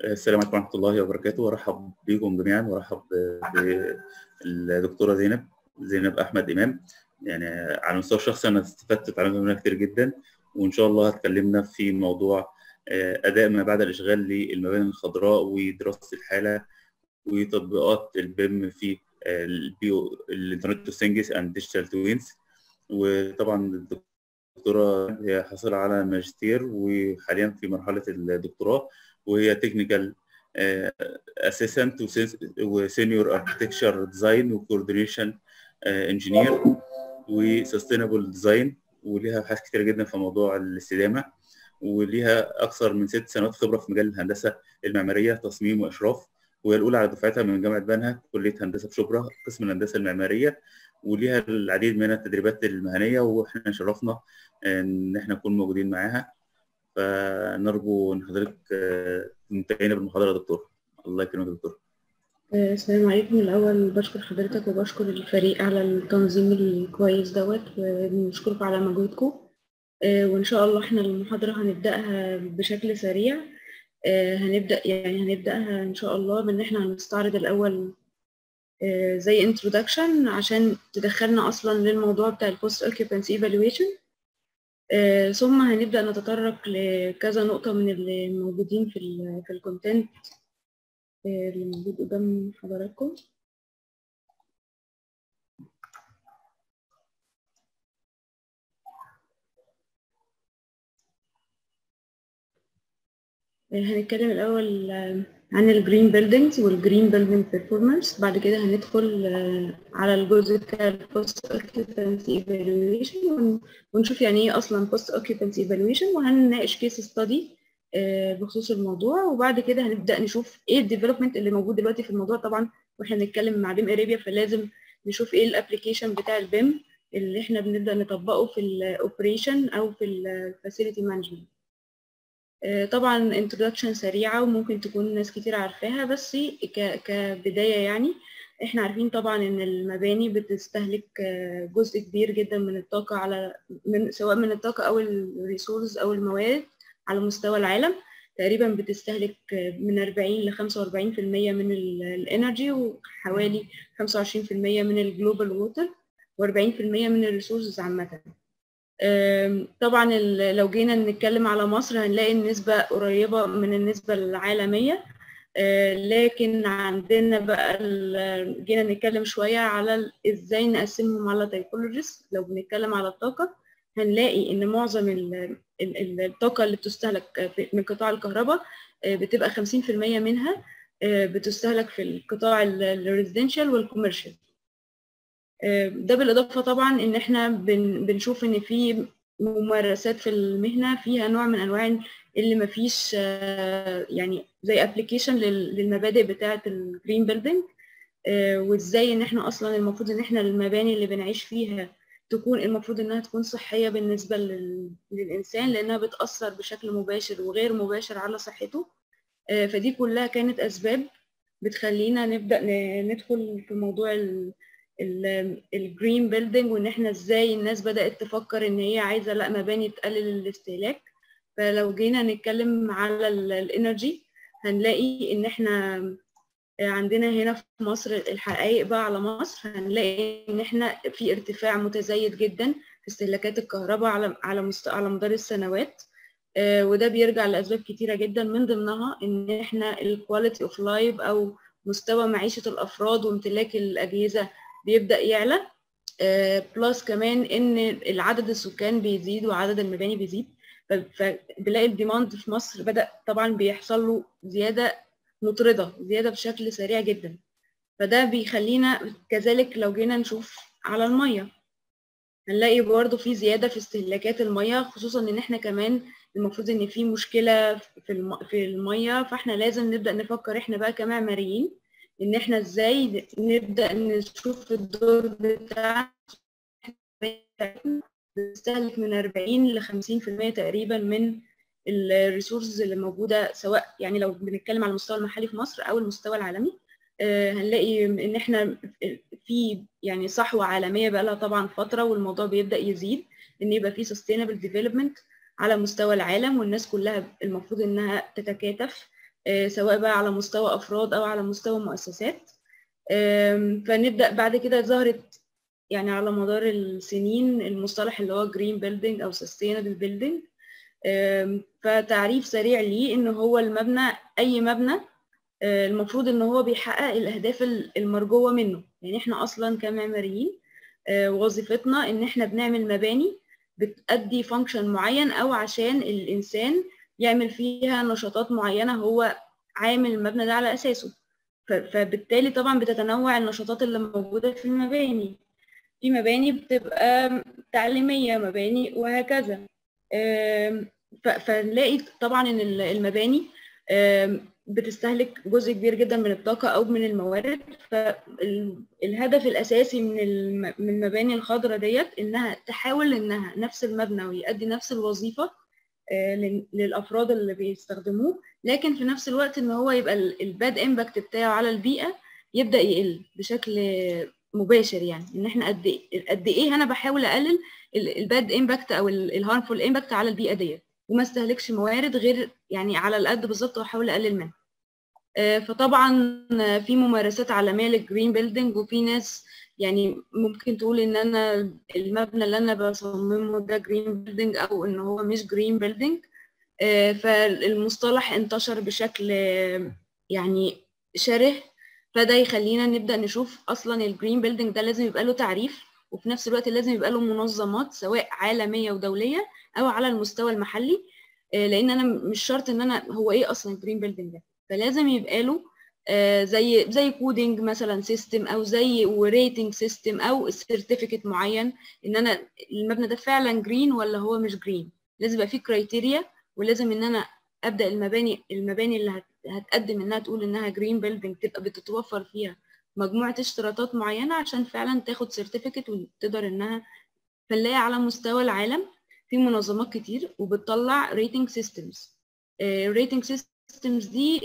السلام عليكم ورحمة الله وبركاته وارحب بكم جميعا وارحب بالدكتورة زينب زينب أحمد إمام يعني على المستوى الشخصي أنا استفدت وتعلمت منها كتير جدا وإن شاء الله هتكلمنا في موضوع أداء ما بعد الإشغال للمباني الخضراء ودراسة الحالة وتطبيقات البيم في البيو الانترنت اوف ثينجز اند ديجيتال توينز وطبعا الدكتورة هي حاصلة على ماجستير وحاليا في مرحلة الدكتوراه وهي تكنيكال اسيستنت وسينيور اركتكتشر ديزاين وكوردينيشن انجينير وسستينبل ديزاين وليها ابحاث كتير جدا في موضوع الاستدامه وليها اكثر من ست سنوات خبره في مجال الهندسه المعماريه تصميم واشراف وهي الاولى على دفعتها من جامعه بنها كليه هندسه في شبرا قسم الهندسه المعماريه وليها العديد من التدريبات المهنيه واحنا شرفنا ان احنا نكون موجودين معاها فنرجو ان حضرتك تنتهينا بالمحاضره يا دكتور الله يكرمك يا دكتور السلام عليكم الأول بشكر حضرتك وبشكر الفريق على التنظيم الكويس دوت ونشكركم على مجهودكم وإن شاء الله احنا المحاضرة هنبدأها بشكل سريع هنبدأ يعني هنبدأها إن شاء الله بإن احنا هنستعرض الأول زي introduction عشان تدخلنا أصلا للموضوع بتاع البوست occupancy evaluation آه، ثم هنبدأ نتطرق لكذا نقطة من اللي موجودين في ال في الكونتنت آه، اللي موجود قدام حضراتكم آه، هنتكلم الأول عن الجرين بيلدينجز والجرين بيلدينج بيرفورمانس بعد كده هندخل على الجزء بتاع البوست اوكيبنسي ايفالويشن ونشوف يعني ايه اصلا بوست اوكيبنسي ايفالويشن وهنناقش كيس ستادي بخصوص الموضوع وبعد كده هنبدا نشوف ايه الديفلوبمنت اللي موجود دلوقتي في الموضوع طبعا واحنا بنتكلم مع بيم اريبيا فلازم نشوف ايه الابلكيشن بتاع البيم اللي احنا بنبدا نطبقه في الاوبريشن او في الفاسيلتي مانجمنت طبعا انترودكشن سريعة وممكن تكون ناس كتير عارفاها بس كبداية يعني احنا عارفين طبعا ان المباني بتستهلك جزء كبير جدا من الطاقة على من سواء من الطاقة او الريسورس او الموارد على مستوى العالم تقريبا بتستهلك من 40 ل 45% من الانرجي وحوالي 25% من الجلوبال ووتر و40% من الريسورسز عامة طبعا لو جينا نتكلم على مصر هنلاقي النسبة قريبة من النسبة العالمية لكن عندنا بقى جينا نتكلم شوية على ازاي نقسمهم على تايبولوجيز لو بنتكلم على الطاقة هنلاقي ان معظم الطاقة اللي بتستهلك من قطاع الكهرباء بتبقى 50% منها بتستهلك في القطاع الريزيدنشال والكوميرشال ده بالإضافة طبعا إن إحنا بن بنشوف إن في ممارسات في المهنة فيها نوع من أنواع اللي مفيش يعني زي ابلكيشن للمبادئ بتاعة الجرين بيلدينج وإزاي إن إحنا أصلا المفروض إن إحنا المباني اللي بنعيش فيها تكون المفروض إنها تكون صحية بالنسبة للإنسان لأنها بتأثر بشكل مباشر وغير مباشر على صحته فدي كلها كانت أسباب بتخلينا نبدأ ندخل في موضوع الجرين بيلدينج وان احنا ازاي الناس بدات تفكر ان هي عايزه لا مباني تقلل الاستهلاك فلو جينا نتكلم على الانرجي هنلاقي ان احنا عندنا هنا في مصر الحقائق بقى على مصر هنلاقي ان احنا في ارتفاع متزايد جدا في استهلاكات الكهرباء على على مست... على مدار السنوات وده بيرجع لاسباب كتيره جدا من ضمنها ان احنا الكواليتي اوف لايف او مستوى معيشه الافراد وامتلاك الاجهزه بيبدا يعلى بلس كمان ان العدد السكان بيزيد وعدد المباني بيزيد فبنلاقي الديماند في مصر بدا طبعا بيحصل له زياده مطرده زياده بشكل سريع جدا فده بيخلينا كذلك لو جينا نشوف على الميه هنلاقي برضه في زياده في استهلاكات الميه خصوصا ان احنا كمان المفروض ان في مشكله في في الميه فاحنا لازم نبدا نفكر احنا بقى كمعماريين ان احنا ازاي نبدا نشوف الدور بتاعنا بتستهلك من 40 ل 50% تقريبا من الريسورسز اللي موجوده سواء يعني لو بنتكلم على المستوى المحلي في مصر او المستوى العالمي هنلاقي ان احنا في يعني صحوه عالميه بقى لها طبعا فتره والموضوع بيبدا يزيد ان يبقى في sustainable development على مستوى العالم والناس كلها المفروض انها تتكاتف سواء بقى على مستوى افراد او على مستوى مؤسسات فنبدا بعد كده ظهرت يعني على مدار السنين المصطلح اللي هو جرين بيلدينج او سستينبل بيلدينج فتعريف سريع ليه ان هو المبنى اي مبنى المفروض ان هو بيحقق الاهداف المرجوه منه يعني احنا اصلا كمعماريين وظيفتنا ان احنا بنعمل مباني بتأدي فانكشن معين او عشان الانسان يعمل فيها نشاطات معينه هو عامل المبنى ده على اساسه فبالتالي طبعا بتتنوع النشاطات اللي موجوده في المباني في مباني بتبقى تعليميه مباني وهكذا فنلاقي طبعا ان المباني بتستهلك جزء كبير جدا من الطاقة أو من الموارد فالهدف الأساسي من من المباني الخضراء ديت إنها تحاول إنها نفس المبنى ويؤدي نفس الوظيفة للأفراد اللي بيستخدموه لكن في نفس الوقت إن هو يبقى الباد إمباكت بتاعه على البيئة يبدأ يقل بشكل مباشر يعني إن إحنا قد إيه قد إيه أنا بحاول أقلل الباد إمباكت أو الهارمفول إمباكت على البيئة ديت وما استهلكش موارد غير يعني على القد بالظبط واحاول اقلل منها فطبعا في ممارسات عالميه للجرين بيلدينج وفي ناس يعني ممكن تقول ان انا المبنى اللي انا بصممه ده جرين بيلدينج او ان هو مش جرين بيلدينج فالمصطلح انتشر بشكل يعني شره فده يخلينا نبدا نشوف اصلا الجرين بيلدينج ده لازم يبقى له تعريف وفي نفس الوقت لازم يبقى له منظمات سواء عالميه ودوليه او على المستوى المحلي لان انا مش شرط ان انا هو ايه اصلا الجرين بيلدينج ده فلازم يبقى له زي زي كودنج مثلا سيستم او زي وريتنج سيستم او سيرتيفيكت معين ان انا المبنى ده فعلا جرين ولا هو مش جرين لازم يبقى فيه كرايتيريا ولازم ان انا ابدا المباني المباني اللي هتقدم انها تقول انها جرين بيلدينج تبقى بتتوفر فيها مجموعه اشتراطات معينه عشان فعلا تاخد سيرتيفيكت وتقدر انها فنلاقي على مستوى العالم في منظمات كتير وبتطلع ريتنج سيستمز الريتنج سيستمز دي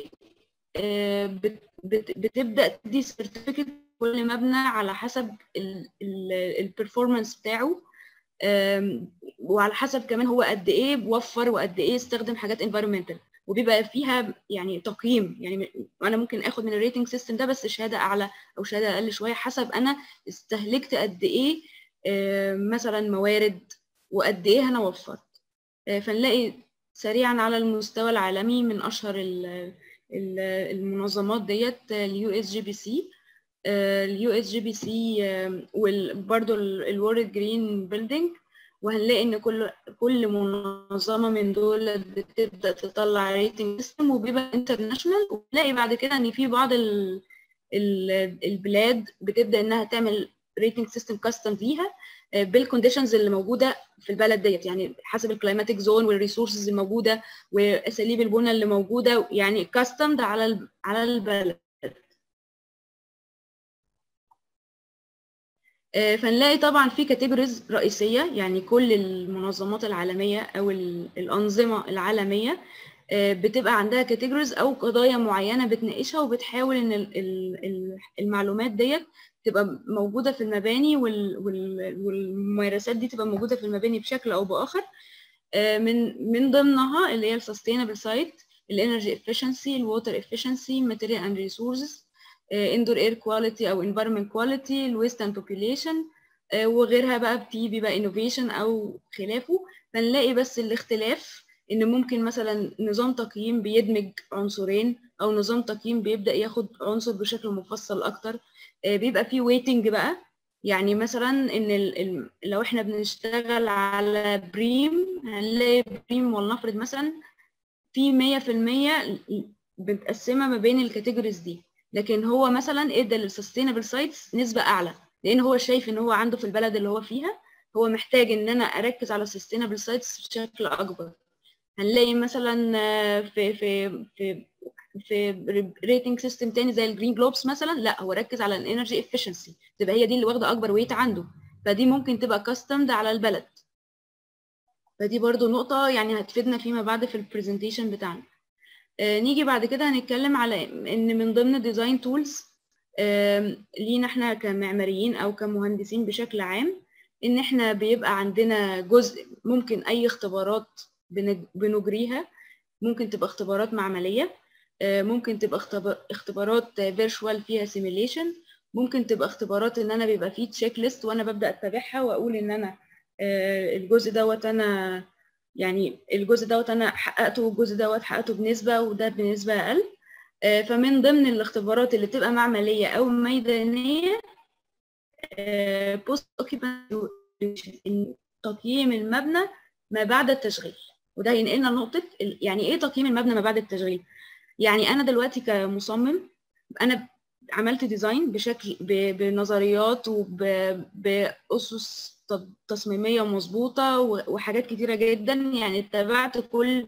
بتبدا تدي سيرتيفيكت كل مبنى على حسب البرفورمانس بتاعه وعلى حسب كمان هو قد ايه بوفر وقد ايه استخدم حاجات انفيرمنتال وبيبقى فيها يعني تقييم يعني انا ممكن اخد من الريتنج سيستم ده بس شهاده اعلى او شهاده اقل شويه حسب انا استهلكت قد ايه مثلا موارد وقد ايه انا وفرت فنلاقي سريعا على المستوى العالمي من اشهر المنظمات ديت اليو اس جي بي سي اليو اس جي بي سي وبرده الورد جرين بيلدينج وهنلاقي ان كل كل منظمه من دول بتبدا تطلع ريتنج سيستم وبيبقى انترناشونال وتلاقي بعد كده ان في بعض ال ال البلاد بتبدا انها تعمل ريتنج سيستم كاستم ليها بالكونديشنز اللي موجوده في البلد ديت يعني حسب الكلايماتيك زون والريسورسز الموجوده واساليب البنى اللي موجوده يعني كاستمد على على البلد فنلاقي طبعا في كاتيجوريز رئيسيه يعني كل المنظمات العالميه او الانظمه العالميه بتبقى عندها كاتيجوريز او قضايا معينه بتناقشها وبتحاول ان المعلومات ديت تبقى موجوده في المباني والممارسات دي تبقى موجوده في المباني بشكل او باخر من من ضمنها اللي هي السستينبل سايت الانرجي افشنسي الووتر افشنسي ماتيريال اند ريسورسز اندور اير كواليتي او انفيرمنت كواليتي الويست اند بوبيليشن وغيرها بقى في بيبقى انوفيشن او خلافه فنلاقي بس الاختلاف ان ممكن مثلا نظام تقييم بيدمج عنصرين او نظام تقييم بيبدا ياخد عنصر بشكل مفصل اكتر بيبقى فيه ويتنج بقى يعني مثلا ان ال ال لو احنا بنشتغل على بريم هنلاقي بريم ولنفرض مثلا في مية في المية متقسمة ما بين الكاتيجوريز دي لكن هو مثلا ادى للسستينبل سايتس نسبة اعلى لان هو شايف ان هو عنده في البلد اللي هو فيها هو محتاج ان انا اركز على السستينبل سايتس بشكل اكبر هنلاقي مثلا في في في في ريتنج سيستم تاني زي الجرين جلوبس مثلا لا هو ركز على الانرجي افشنسي تبقى هي دي اللي واخده اكبر ويت عنده فدي ممكن تبقى كاستمد على البلد فدي برضو نقطه يعني هتفيدنا فيما بعد في البرزنتيشن بتاعنا آه نيجي بعد كده هنتكلم على ان من ضمن ديزاين تولز آه لينا احنا كمعماريين او كمهندسين بشكل عام ان احنا بيبقى عندنا جزء ممكن اي اختبارات بنجريها ممكن تبقى اختبارات معمليه ممكن تبقى اختبارات فيرشوال فيها سيميليشن ممكن تبقى اختبارات ان انا بيبقى فيه تشيك ليست وانا ببدا اتبعها واقول ان انا الجزء دوت انا يعني الجزء دوت انا حققته والجزء دوت حققته بنسبه وده بنسبه اقل فمن ضمن الاختبارات اللي بتبقى معمليه او ميدانيه بوست تقييم المبنى ما بعد التشغيل وده ينقلنا لنقطه يعني ايه تقييم المبنى ما بعد التشغيل يعني انا دلوقتي كمصمم انا عملت ديزاين بشكل بنظريات وباسس تصميميه مظبوطه وحاجات كتيره جدا يعني اتبعت كل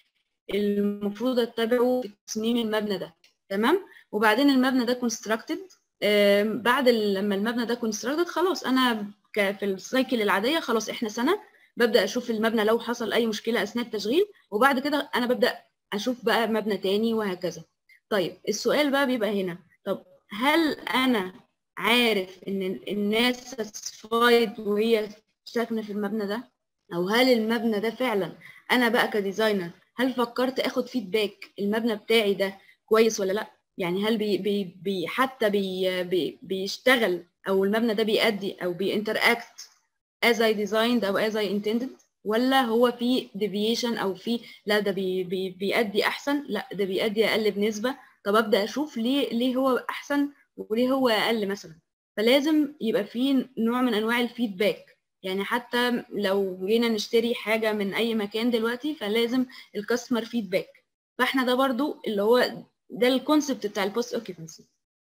المفروض اتبعه في تصميم المبنى ده تمام وبعدين المبنى ده كونستراكتد بعد لما المبنى ده كونستراكتد خلاص انا في السايكل العاديه خلاص احنا سنه ببدا اشوف المبنى لو حصل اي مشكله اثناء التشغيل وبعد كده انا ببدا اشوف بقى مبنى تاني وهكذا طيب السؤال بقى بيبقى هنا طب هل انا عارف ان الناس ساتسفايد وهي ساكنه في المبنى ده او هل المبنى ده فعلا انا بقى كديزاينر هل فكرت اخد فيدباك المبنى بتاعي ده كويس ولا لا يعني هل بي بي بي حتى بي بي بيشتغل او المبنى ده بيأدي او بينتراكت as I designed او as I intended ولا هو في deviation او في لا ده بي بي بيأدي احسن لا ده بيأدي اقل بنسبه طب ابدا اشوف ليه ليه هو احسن وليه هو اقل مثلا فلازم يبقى في نوع من انواع الفيدباك يعني حتى لو جينا نشتري حاجه من اي مكان دلوقتي فلازم الكاستمر فيدباك فاحنا ده برضو اللي هو ده الكونسبت بتاع البوست اوكيبنسي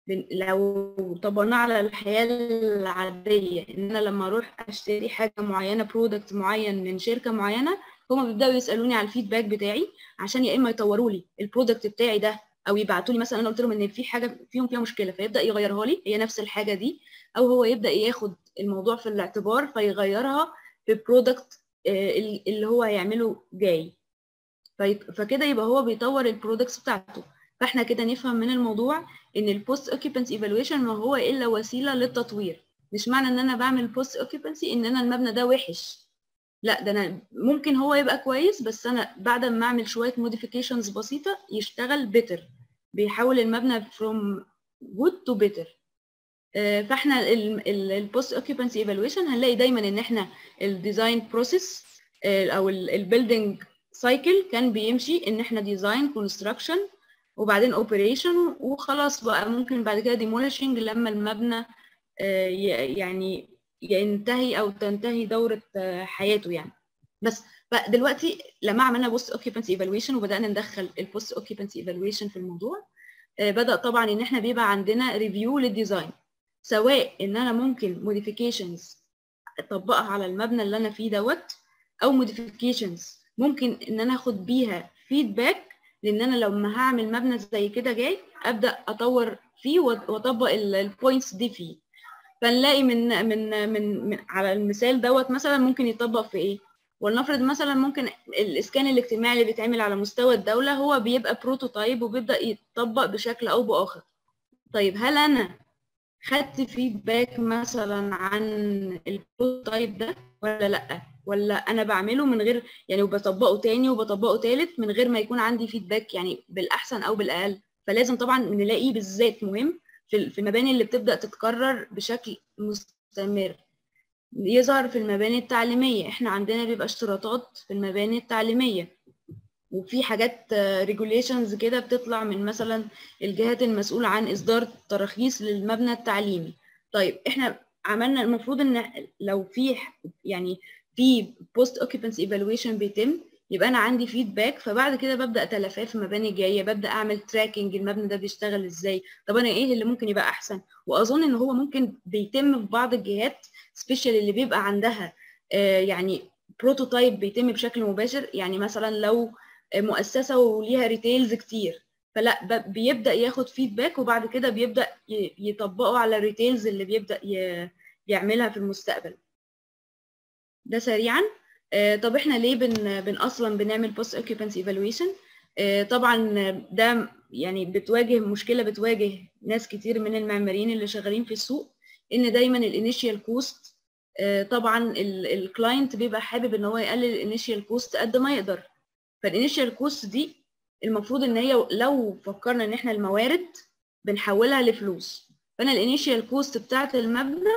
لو طبقناه على الحياه العاديه ان انا لما اروح اشتري حاجه معينه برودكت معين من شركه معينه هما بيبداوا يسالوني على الفيدباك بتاعي عشان يا اما يطوروا لي البرودكت بتاعي ده او يبعتوا لي مثلا انا قلت لهم ان في حاجه فيهم فيها مشكله فيبدا يغيرها لي هي نفس الحاجه دي او هو يبدا ياخد الموضوع في الاعتبار فيغيرها في البرودكت اللي هو هيعمله جاي فكده يبقى هو بيطور البرودكتس بتاعته فاحنا كده نفهم من الموضوع ان البوست اوكيبنسي ايفالويشن ما هو الا وسيله للتطوير مش معنى ان انا بعمل بوست اوكيبنسي ان انا المبنى ده وحش لا ده انا ممكن هو يبقى كويس بس انا بعد ما اعمل شويه موديفيكيشنز بسيطه يشتغل بيتر بيحول المبنى from good to better فاحنا البوست اوكيبنسي ايفالويشن هنلاقي دايما ان احنا الديزاين بروسيس او البيلدينج سايكل كان بيمشي ان احنا ديزاين كونستراكشن وبعدين اوبريشن وخلاص بقى ممكن بعد كده ديموليشنج لما المبنى يعني ينتهي او تنتهي دوره حياته يعني بس فدلوقتي لما عملنا بوست اوكيبنسي ايفالويشن وبدانا ندخل البوست اوكيبنسي ايفالويشن في الموضوع بدا طبعا ان احنا بيبقى عندنا ريفيو للديزاين سواء ان انا ممكن موديفيكيشنز اطبقها على المبنى اللي انا فيه دوت او موديفيكيشنز ممكن ان انا اخد بيها فيدباك لان انا لما هعمل مبنى زي كده جاي ابدا اطور فيه واطبق البوينتس دي فيه فنلاقي من من من, من على المثال دوت مثلا ممكن يطبق في ايه ولنفرض مثلا ممكن الاسكان الاجتماعي اللي بيتعمل على مستوى الدوله هو بيبقى بروتوتايب وبيبدا يتطبق بشكل او باخر طيب هل انا خدت فيدباك مثلا عن البروتوتايب ده ولا لا ولا انا بعمله من غير يعني وبطبقه تاني وبطبقه تالت من غير ما يكون عندي فيدباك يعني بالاحسن او بالاقل فلازم طبعا نلاقيه بالذات مهم في المباني اللي بتبدا تتكرر بشكل مستمر يظهر في المباني التعليميه احنا عندنا بيبقى اشتراطات في المباني التعليميه وفي حاجات ريجوليشنز كده بتطلع من مثلا الجهات المسؤوله عن اصدار تراخيص للمبنى التعليمي طيب احنا عملنا المفروض ان لو في يعني في بوست اوكيبنسي ايفالويشن بيتم يبقى انا عندي فيدباك فبعد كده ببدا اتلافاه في مباني جايه ببدا اعمل تراكنج المبنى ده بيشتغل ازاي طب انا ايه اللي ممكن يبقى احسن واظن ان هو ممكن بيتم في بعض الجهات سبيشال اللي بيبقى عندها آه يعني بروتوتايب بيتم بشكل مباشر يعني مثلا لو مؤسسه وليها ريتيلز كتير فلا بيبدا ياخد فيدباك وبعد كده بيبدا يطبقه على الريتيلز اللي بيبدا يعملها في المستقبل ده سريعا طب احنا ليه بن, بن اصلا بنعمل بوست اوكيبنسي ايفالويشن طبعا ده يعني بتواجه مشكله بتواجه ناس كتير من المعماريين اللي شغالين في السوق ان دايما الانيشيال كوست طبعا الكلاينت بيبقى حابب ان هو يقلل الانيشيال كوست قد ما يقدر فالانيشيال كوست دي المفروض ان هي لو فكرنا ان احنا الموارد بنحولها لفلوس فانا الانيشال كوست بتاعت المبنى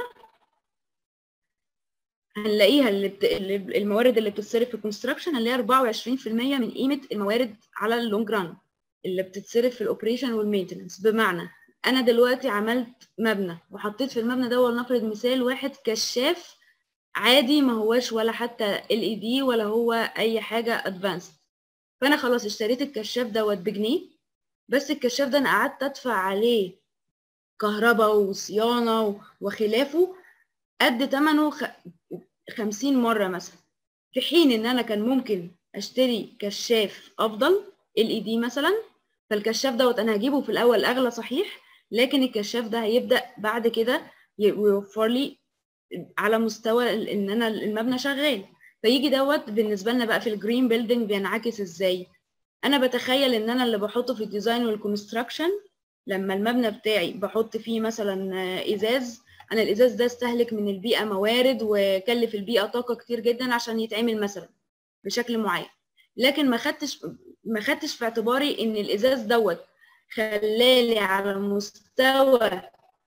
هنلاقيها اللي بت... الموارد اللي بتتصرف في الكونستراكشن هنلاقيها 24% من قيمه الموارد على اللونج ران اللي بتتصرف في الاوبريشن والمينتنس بمعنى انا دلوقتي عملت مبنى وحطيت في المبنى ده ولنفرض مثال واحد كشاف عادي ما هواش ولا حتى ال اي دي ولا هو اي حاجه ادفانسد فانا خلاص اشتريت الكشاف دوت بجنيه بس الكشاف ده انا قعدت ادفع عليه كهرباء وصيانه وخلافه قد ثمنه خ... 50 مره مثلا في حين ان انا كان ممكن اشتري كشاف افضل ال اي دي مثلا فالكشاف دوت انا هجيبه في الاول اغلى صحيح لكن الكشاف ده هيبدا بعد كده يوفر لي على مستوى ان انا المبنى شغال فيجي دوت بالنسبه لنا بقى في الجرين بيلدينج بينعكس ازاي انا بتخيل ان انا اللي بحطه في الديزاين والكونستراكشن لما المبنى بتاعي بحط فيه مثلا ازاز انا الازاز ده استهلك من البيئه موارد وكلف البيئه طاقه كتير جدا عشان يتعمل مثلا بشكل معين لكن ما خدتش ما خدتش في اعتباري ان الازاز دوت خلالي على مستوى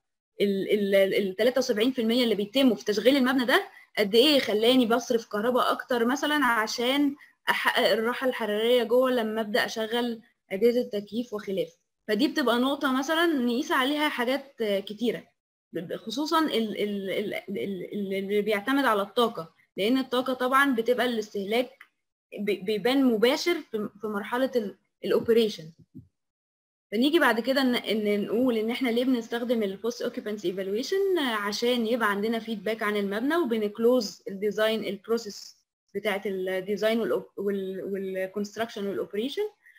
ال 73% اللي بيتموا في تشغيل المبنى ده قد ايه خلاني بصرف كهرباء اكتر مثلا عشان احقق الراحه الحراريه جوه لما ابدا اشغل اجهزه التكييف وخلافه فدي بتبقى نقطه مثلا نقيس عليها حاجات كتيره خصوصا اللي بيعتمد على الطاقه لان الطاقه طبعا بتبقى الاستهلاك بيبان مباشر في مرحله الاوبريشن فنيجي بعد كده ان نقول ان احنا ليه بنستخدم البوست اوكيبانسي ايفالويشن عشان يبقى عندنا فيدباك عن المبنى وبنكلوز الديزاين البروسيس بتاعه الديزاين والكونستراكشن والاوبريشن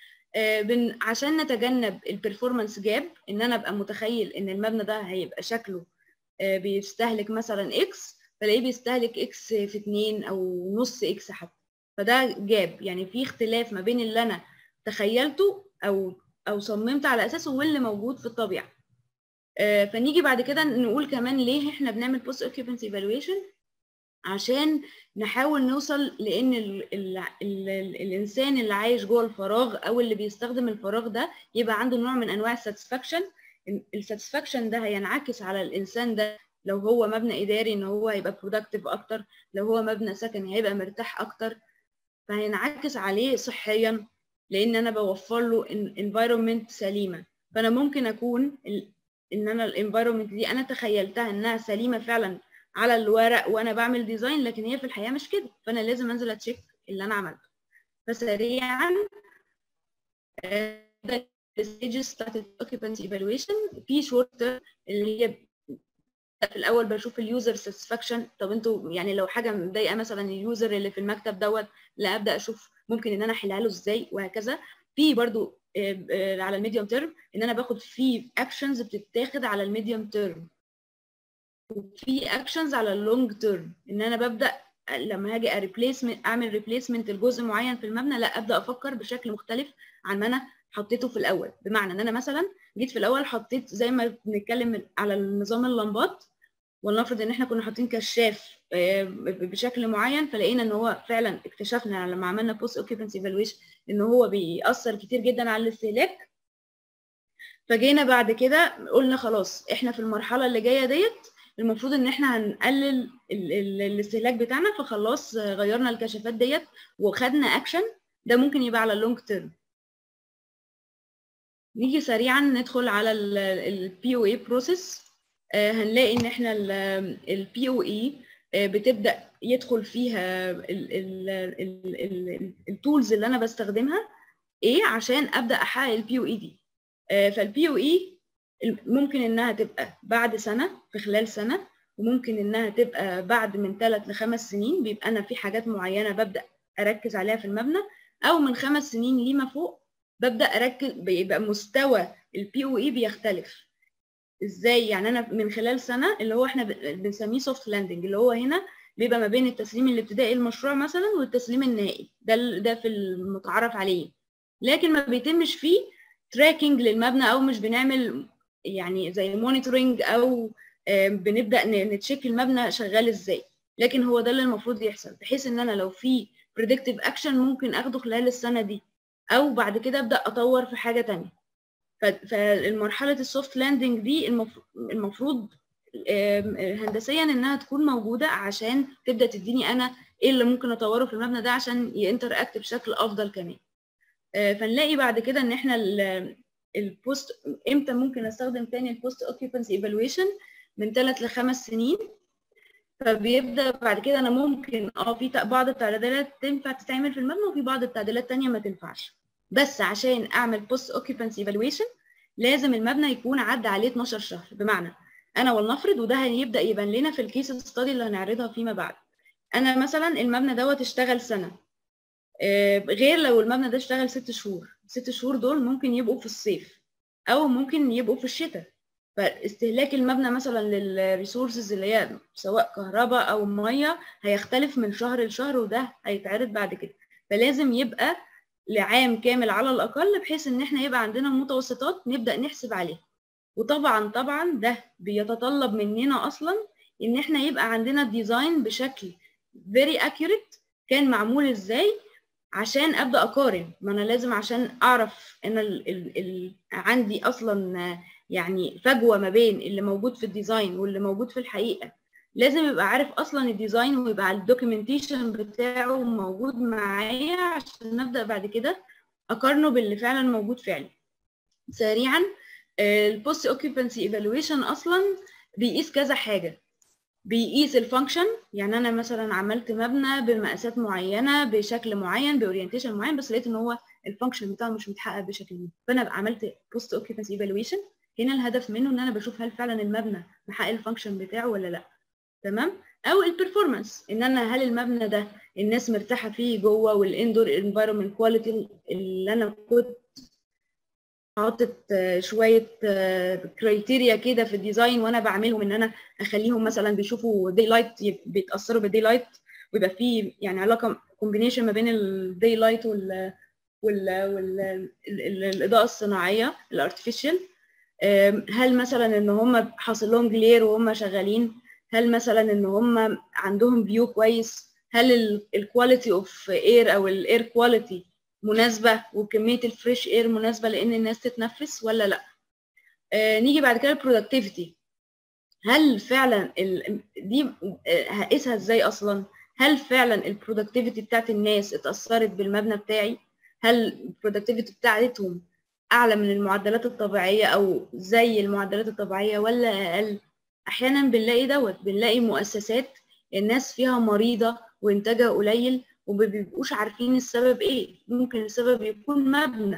عشان نتجنب البرفورمانس جاب ان انا ابقى متخيل ان المبنى ده هيبقى شكله بيستهلك مثلا اكس فلاقيه بيستهلك اكس في 2 او نص اكس حتى فده جاب يعني في اختلاف ما بين اللي انا تخيلته او او صممت على اساسه واللي موجود في الطبيعه آه فنيجي بعد كده نقول كمان ليه احنا بنعمل بوست اوكيبنسي ايفالويشن عشان نحاول نوصل لان ال ال ال ال الانسان اللي عايش جوه الفراغ او اللي بيستخدم الفراغ ده يبقى عنده نوع من انواع الساتسفاكشن الساتسفاكشن ده هينعكس على الانسان ده لو هو مبنى اداري ان هو هيبقى برودكتيف اكتر لو هو مبنى سكني هيبقى مرتاح اكتر فهينعكس عليه صحيا لان انا بوفر له انفايرمنت سليمه فانا ممكن اكون ان انا الانفايرمنت دي انا تخيلتها انها سليمه فعلا على الورق وانا بعمل ديزاين لكن هي في الحقيقه مش كده فانا لازم انزل اتشيك اللي انا عملته فسريعا ده الستيجز بتاعت الاوكيبنسي ايفالويشن في شورت اللي هي في الاول بشوف اليوزر ساتسفاكشن طب انتوا يعني لو حاجه مضايقه مثلا اليوزر اللي في المكتب دوت لا ابدا اشوف ممكن ان انا احلها له ازاي وهكذا في برضو على الميديوم تيرم ان انا باخد فيه اكشنز بتتاخد على الميديوم تيرم وفي اكشنز على اللونج تيرم ان انا ببدا لما هاجي ريبليسمنت اعمل ريبليسمنت لجزء معين في المبنى لا ابدا افكر بشكل مختلف عن ما انا حطيته في الاول بمعنى ان انا مثلا جيت في الاول حطيت زي ما بنتكلم على نظام اللمبات ولنفرض ان احنا كنا حاطين كشاف بشكل معين فلقينا ان هو فعلا اكتشفنا لما عملنا بوست اوكيبنسي ايفالويشن ان هو بيأثر كتير جدا على الاستهلاك فجينا بعد كده قلنا خلاص احنا في المرحله اللي جايه ديت المفروض ان احنا هنقلل ال ال الاستهلاك بتاعنا فخلاص غيرنا الكشافات ديت وخدنا اكشن ده ممكن يبقى على اللونج تيرم نيجي سريعا ندخل على البي او اي بروسيس هنلاقي ان احنا البي او اي بتبدا يدخل فيها التولز اللي انا بستخدمها ايه عشان ابدا احقق البي او اي دي فالبي او اي ممكن انها تبقى بعد سنه في خلال سنه وممكن انها تبقى بعد من ثلاث لخمس سنين بيبقى انا في حاجات معينه ببدا اركز عليها في المبنى او من خمس سنين لما فوق ببدا اركز بيبقى مستوى البي او اي بيختلف ازاي يعني انا من خلال سنه اللي هو احنا بنسميه سوفت لاندنج اللي هو هنا بيبقى ما بين التسليم الابتدائي للمشروع مثلا والتسليم النهائي ده ده في المتعارف عليه لكن ما بيتمش فيه تراكنج للمبنى او مش بنعمل يعني زي مونيتورنج او بنبدا نتشيك المبنى شغال ازاي لكن هو ده اللي المفروض يحصل بحيث ان انا لو في بريدكتيف اكشن ممكن اخده خلال السنه دي او بعد كده ابدا اطور في حاجه تانية فالمرحله السوفت لاندنج دي المفروض هندسيا انها تكون موجوده عشان تبدا تديني انا ايه اللي ممكن اطوره في المبنى ده عشان ينتر اكت بشكل افضل كمان فنلاقي بعد كده ان احنا البوست امتى ممكن استخدم تاني البوست اوكيبنسي ايفالويشن من ثلاث لخمس سنين فبيبدا بعد كده انا ممكن اه في بعض التعديلات تنفع تتعمل في المبنى وفي بعض التعديلات الثانيه ما تنفعش بس عشان اعمل بوست اوكيبنسي ايفالويشن لازم المبنى يكون عدى عليه 12 شهر بمعنى انا ولنفرض وده هيبدا يبان لنا في الكيس ستادي اللي هنعرضها فيما بعد انا مثلا المبنى دوت اشتغل سنه غير لو المبنى ده اشتغل ست شهور ست شهور دول ممكن يبقوا في الصيف او ممكن يبقوا في الشتاء فاستهلاك المبنى مثلا للريسورسز اللي هي سواء كهرباء او ميه هيختلف من شهر لشهر وده هيتعرض بعد كده فلازم يبقى لعام كامل على الاقل بحيث ان احنا يبقى عندنا متوسطات نبدا نحسب عليها وطبعا طبعا ده بيتطلب مننا اصلا ان احنا يبقى عندنا ديزاين بشكل very accurate كان معمول ازاي عشان ابدا اقارن ما انا لازم عشان اعرف ان ال ال ال عندي اصلا يعني فجوه ما بين اللي موجود في الديزاين واللي موجود في الحقيقه لازم يبقى عارف اصلا الديزاين ويبقى الدوكيومنتيشن بتاعه موجود معايا عشان نبدا بعد كده اقارنه باللي فعلا موجود فعلا سريعا البوست اوكيبنسي ايفالويشن اصلا بيقيس كذا حاجه بيقيس الفانكشن يعني انا مثلا عملت مبنى بمقاسات معينه بشكل معين باورينتيشن معين بس لقيت ان هو الفانكشن بتاعه مش متحقق بشكل ما فانا عملت بوست اوكيبنسي ايفالويشن هنا الهدف منه ان انا بشوف هل فعلا المبنى محقق الفانكشن بتاعه ولا لا تمام او البرفورمانس ان انا هل المبنى ده الناس مرتاحه فيه جوه والاندور انفايرمنت كواليتي اللي انا كنت حاطط شويه كرايتيريا كده في الديزاين وانا بعملهم ان انا اخليهم مثلا بيشوفوا داي لايت بيتاثروا بالداي لايت ويبقى في يعني علاقه كومبينيشن ما بين الداي لايت وال وال والاضاءه الصناعيه الارتفيشال هل مثلا ان هم حاصل لهم جلير وهم شغالين هل مثلا ان هم عندهم فيو كويس هل الكواليتي اوف اير او الاير كواليتي مناسبه وكميه الفريش اير مناسبه لان الناس تتنفس ولا لا آه نيجي بعد كده البرودكتيفيتي هل فعلا ال... دي هقيسها ازاي اصلا هل فعلا البرودكتيفيتي بتاعت الناس اتاثرت بالمبنى بتاعي هل البرودكتيفيتي بتاعتهم اعلى من المعدلات الطبيعيه او زي المعدلات الطبيعيه ولا اقل احيانا بنلاقي دوت بنلاقي مؤسسات الناس فيها مريضه وانتاجها قليل وما بيبقوش عارفين السبب ايه ممكن السبب يكون مبنى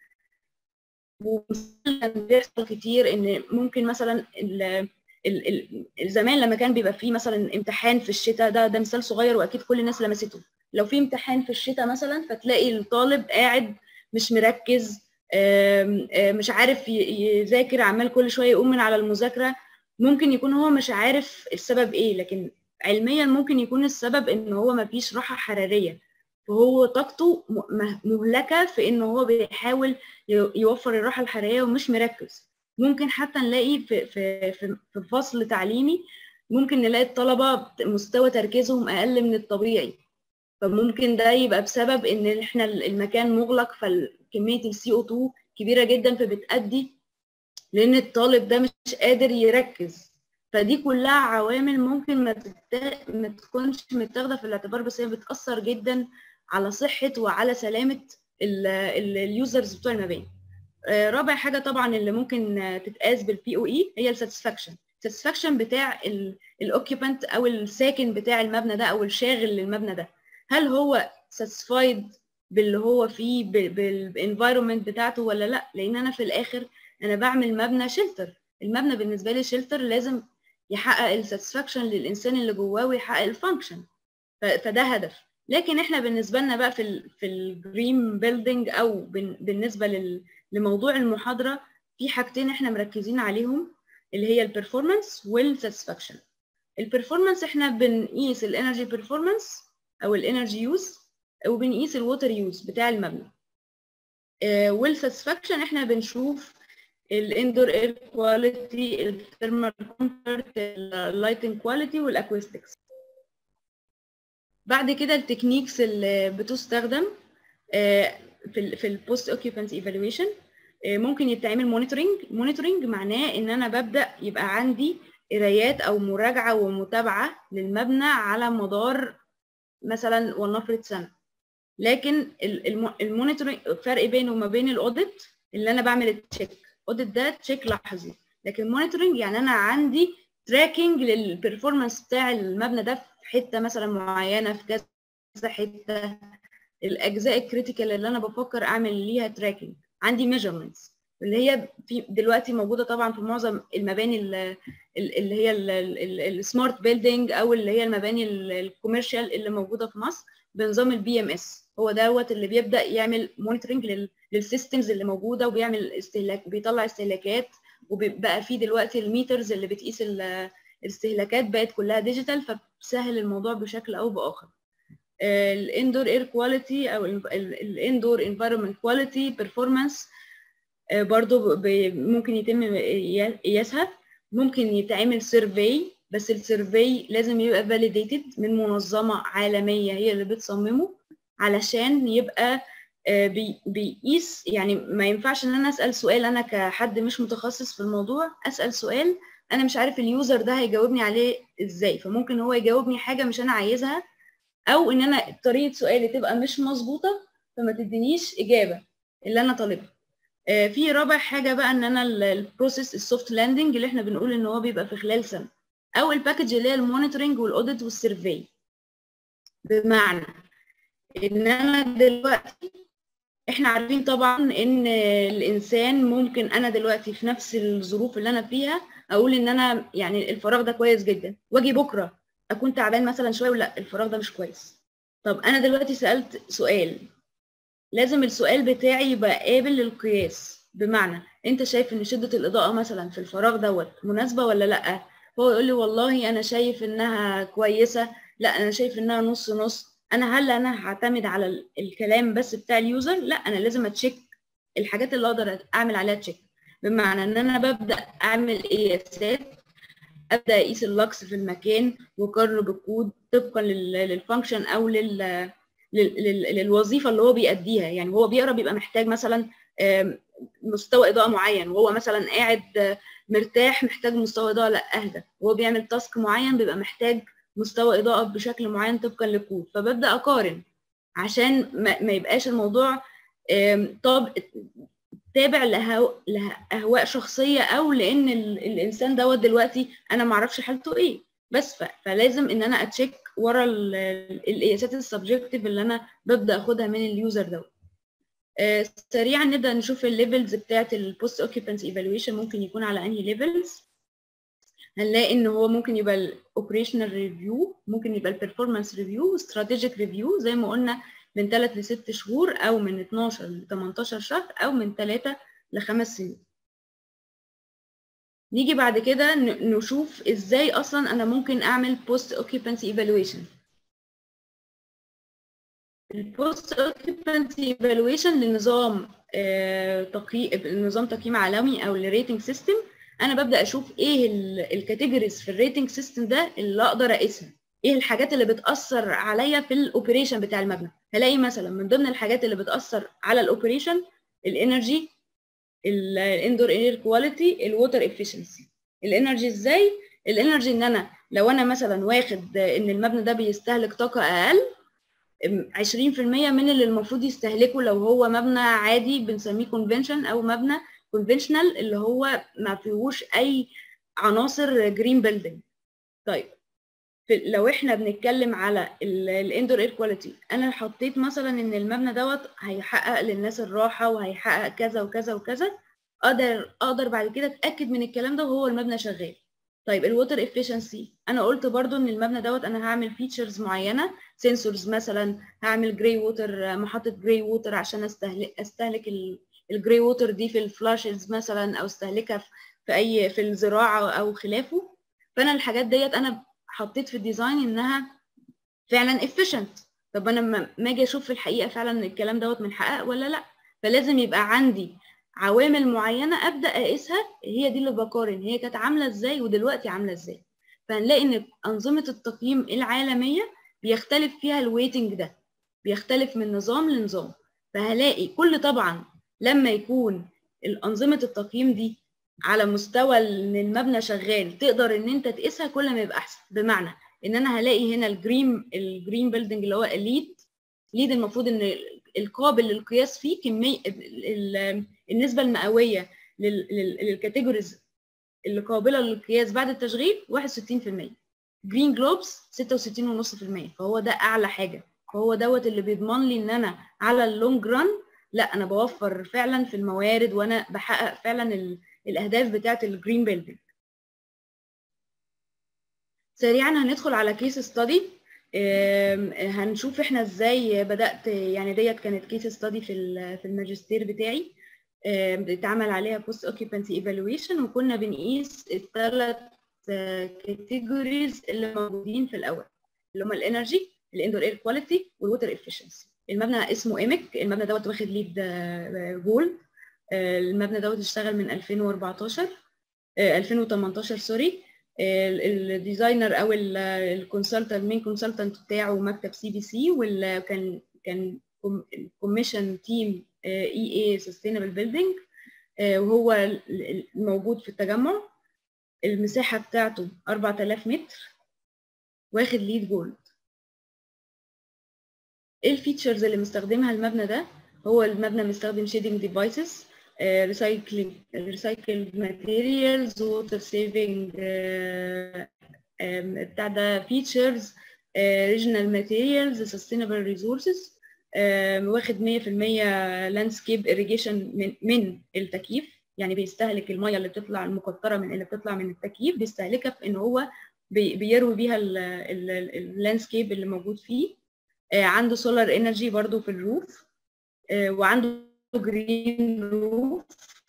بيحصل كتير ان ممكن مثلا ال ال زمان لما كان بيبقى فيه مثلا امتحان في الشتاء ده ده مثال صغير واكيد كل الناس لمسته لو في امتحان في الشتاء مثلا فتلاقي الطالب قاعد مش مركز مش عارف يذاكر عمال كل شويه يقوم من على المذاكره ممكن يكون هو مش عارف السبب ايه لكن علميا ممكن يكون السبب ان هو مفيش راحه حراريه فهو طاقته مهلكه في ان هو بيحاول يوفر الراحه الحراريه ومش مركز ممكن حتى نلاقي في في في فصل تعليمي ممكن نلاقي الطلبه مستوى تركيزهم اقل من الطبيعي فممكن ده يبقى بسبب ان احنا المكان مغلق فكميه السي او 2 كبيره جدا فبتأدي لان الطالب ده مش قادر يركز فدي كلها عوامل ممكن ما, تت... ما تكونش متاخده في الاعتبار بس هي بتاثر جدا على صحه وعلى سلامه اليوزرز بتوع المباني رابع حاجه طبعا اللي ممكن تتقاس بالبي او اي هي الساتسفاكشن الساتسفاكشن بتاع الاوكيبانت او الساكن بتاع المبنى ده او الشاغل للمبنى ده هل هو ساتسفايد باللي هو فيه بالانفايرمنت بتاعته ولا لا لان انا في الاخر انا بعمل مبنى شيلتر المبنى بالنسبه لي شيلتر لازم يحقق الساتسفاكشن للانسان اللي جواه ويحقق الفانكشن فده هدف لكن احنا بالنسبه لنا بقى في ال في الجرين بيلدينج او بالنسبه لموضوع المحاضره في حاجتين احنا مركزين عليهم اللي هي البرفورمانس والساتسفاكشن البرفورمانس احنا بنقيس الانرجي بيرفورمانس او الانرجي يوز وبنقيس الووتر يوز بتاع المبنى والساتسفاكشن احنا بنشوف الاندور اير كواليتي الثيرمال كومفورت اللايتنج كواليتي والاكوستكس بعد كده التكنيكس اللي بتستخدم في ال في البوست اوكيبانسي ايفالويشن ممكن يتعمل مونيتورنج مونيتورنج معناه ان انا ببدا يبقى عندي قرايات او مراجعه ومتابعه للمبنى على مدار مثلا ولنفرض سنه لكن المونيتورنج فرق بينه وما بين الاوديت اللي انا بعمل التشيك اوديت ده تشيك لحظي لكن مونيتورنج يعني انا عندي تراكنج للبرفورمانس بتاع المبنى ده في حته مثلا معينه في كذا حته الاجزاء الكريتيكال اللي انا بفكر اعمل ليها تراكنج عندي ميجرمنتس اللي هي في دلوقتي موجوده طبعا في معظم المباني اللي هي السمارت بيلدينج او اللي هي المباني الكوميرشال اللي موجوده في مصر بنظام البي ام اس هو دوت اللي بيبدا يعمل مونيتورنج للسيستمز اللي موجوده وبيعمل استهلاك بيطلع استهلاكات وبقى في دلوقتي الميترز اللي بتقيس الاستهلاكات بقت كلها ديجيتال فبسهل الموضوع بشكل او باخر الاندور اير كواليتي او الاندور انفايرمنت كواليتي بيرفورمانس برضو ممكن يتم قياسها ممكن يتعمل سيرفي بس السيرفي لازم يبقى فاليديتد من منظمه عالميه هي اللي بتصممه علشان يبقى بيقيس يعني ما ينفعش ان انا اسال سؤال انا كحد مش متخصص في الموضوع اسال سؤال انا مش عارف اليوزر ده هيجاوبني عليه ازاي فممكن هو يجاوبني حاجه مش انا عايزها او ان انا طريقه سؤالي تبقى مش مظبوطه فما تدينيش اجابه اللي انا طالبها في رابع حاجه بقى ان انا البروسيس السوفت لاندنج اللي احنا بنقول ان هو بيبقى في خلال سنه او الباكج اللي هي المونيتورنج والاوديت والسيرفي بمعنى ان انا دلوقتي احنا عارفين طبعا ان الانسان ممكن انا دلوقتي في نفس الظروف اللي انا فيها اقول ان انا يعني الفراغ ده كويس جدا واجي بكره اكون تعبان مثلا شويه ولا الفراغ ده مش كويس طب انا دلوقتي سالت سؤال لازم السؤال بتاعي يبقى قابل للقياس بمعنى انت شايف ان شده الاضاءه مثلا في الفراغ دوت مناسبه ولا لا هو يقول لي والله انا شايف انها كويسه لا انا شايف انها نص نص انا هل انا هعتمد على الكلام بس بتاع اليوزر لا انا لازم اتشيك الحاجات اللي اقدر اعمل عليها تشيك بمعنى ان انا ببدا اعمل قياسات ابدا اقيس اللكس في المكان واقارنه بالكود طبقا للفانكشن او لل للوظيفه اللي هو بيأديها يعني هو بيقرا بيبقى محتاج مثلا مستوى اضاءه معين وهو مثلا قاعد مرتاح محتاج مستوى اضاءه لا اهدى وهو بيعمل تاسك معين بيبقى محتاج مستوى اضاءه بشكل معين طبقا للكود فببدا اقارن عشان ما يبقاش الموضوع طب تابع لاهواء شخصيه او لان الانسان دوت دلوقتي انا ما اعرفش حالته ايه بس فلازم ان انا اتشيك ورا القياسات السبجكتيف اللي انا ببدا اخدها من اليوزر دوت سريعا نبدا نشوف الليفلز بتاعه البوست اوكيبانسي ايفالويشن ممكن يكون على انهي ليفلز هنلاقي ان هو ممكن يبقى الاوبريشنال ريفيو ممكن يبقى البرفورمانس ريفيو استراتيجيك ريفيو زي ما قلنا من 3 ل 6 شهور او من 12 ل 18 شهر او من 3 ل 5 سنين نيجي بعد كده نشوف ازاي اصلا انا ممكن اعمل بوست اوكيبانسي ايفالويشن البوست اوكيبانسي ايفالويشن لنظام تقييم نظام تقييم عالمي او الريتنج سيستم انا ببدا اشوف ايه الكاتيجوريز في الريتنج سيستم ده اللي اقدر اقيسها ايه الحاجات اللي بتاثر عليا في الاوبريشن بتاع المبنى هلاقي مثلا من ضمن الحاجات اللي بتاثر على الاوبريشن الانرجي الاندور اير كواليتي الووتر افيشنسي الانرجي ازاي الانرجي ان انا لو انا مثلا واخد ان المبنى ده بيستهلك طاقه اقل 20% من اللي المفروض يستهلكه لو هو مبنى عادي بنسميه كونفنشن او مبنى كونفنشنال اللي هو ما فيهوش اي عناصر جرين بيلدينج طيب لو احنا بنتكلم على الاندور اير كواليتي انا حطيت مثلا ان المبنى دوت هيحقق للناس الراحه وهيحقق كذا وكذا وكذا اقدر اقدر بعد كده اتاكد من الكلام ده وهو المبنى شغال طيب الووتر افيشنسي انا قلت برضو ان المبنى دوت انا هعمل فيتشرز معينه سنسورز مثلا هعمل جراي ووتر محطه جراي ووتر عشان استهلك استهلك الجراي ووتر دي في الفلاشز مثلا او استهلكها في اي في الزراعه او خلافه فانا الحاجات ديت انا حطيت في الديزاين انها فعلا efficient طب انا ما اجي اشوف في الحقيقه فعلا الكلام دوت منحقق ولا لا فلازم يبقى عندي عوامل معينه ابدا اقيسها هي دي اللي بقارن هي كانت عامله ازاي ودلوقتي عامله ازاي فهنلاقي ان انظمه التقييم العالميه بيختلف فيها الويتنج ده بيختلف من نظام لنظام فهلاقي كل طبعا لما يكون الانظمه التقييم دي على مستوى ان المبنى شغال تقدر ان انت تقيسها كل ما يبقى احسن بمعنى ان انا هلاقي هنا الجرين الجرين بيلدينج اللي هو الليد ليد المفروض ان القابل للقياس فيه كميه النسبه المئويه للكاتيجوريز اللي قابله للقياس بعد التشغيل 61% جرين جلوبس 66.5% فهو ده اعلى حاجه فهو دوت اللي بيضمن لي ان انا على اللونج ران لا انا بوفر فعلا في الموارد وانا بحقق فعلا الاهداف بتاعه الجرين بيلدينج سريعا هندخل على كيس ستادي هنشوف احنا ازاي بدات يعني ديت كانت كيس ستادي في في الماجستير بتاعي اتعمل عليها بوست اوكيبانسي ايفالويشن وكنا بنقيس الثلاث كاتيجوريز اللي موجودين في الاول اللي هم الانرجي الاندور اير كواليتي والووتر افشنسي المبنى اسمه ايمك المبنى دوت واخد ليد جولد المبنى دوت اشتغل من 2014 2018 سوري الديزاينر او الكونسلتنت المين كونسلتنت بتاعه مكتب سي بي سي وكان كان كوميشن تيم اي اي سستينبل بيلدينج وهو موجود في التجمع المساحه بتاعته 4000 متر واخد ليد جولد ايه الفيتشرز اللي مستخدمها المبنى ده هو المبنى مستخدم شيدنج ديفايسز ريسايكلينج ريسايكلد ماتيريالز ووتر سيفنج بتاع ده فيتشرز ريجنال ماتيريالز سستينبل ريسورسز واخد 100% لاندسكيب irrigation من من التكييف يعني بيستهلك الميه اللي بتطلع المقطره من اللي بتطلع من التكييف بيستهلكها في ان هو بيروي بيها اللاندسكيب اللي موجود فيه عنده سولار انرجي برضو في الروف وعنده جرين روف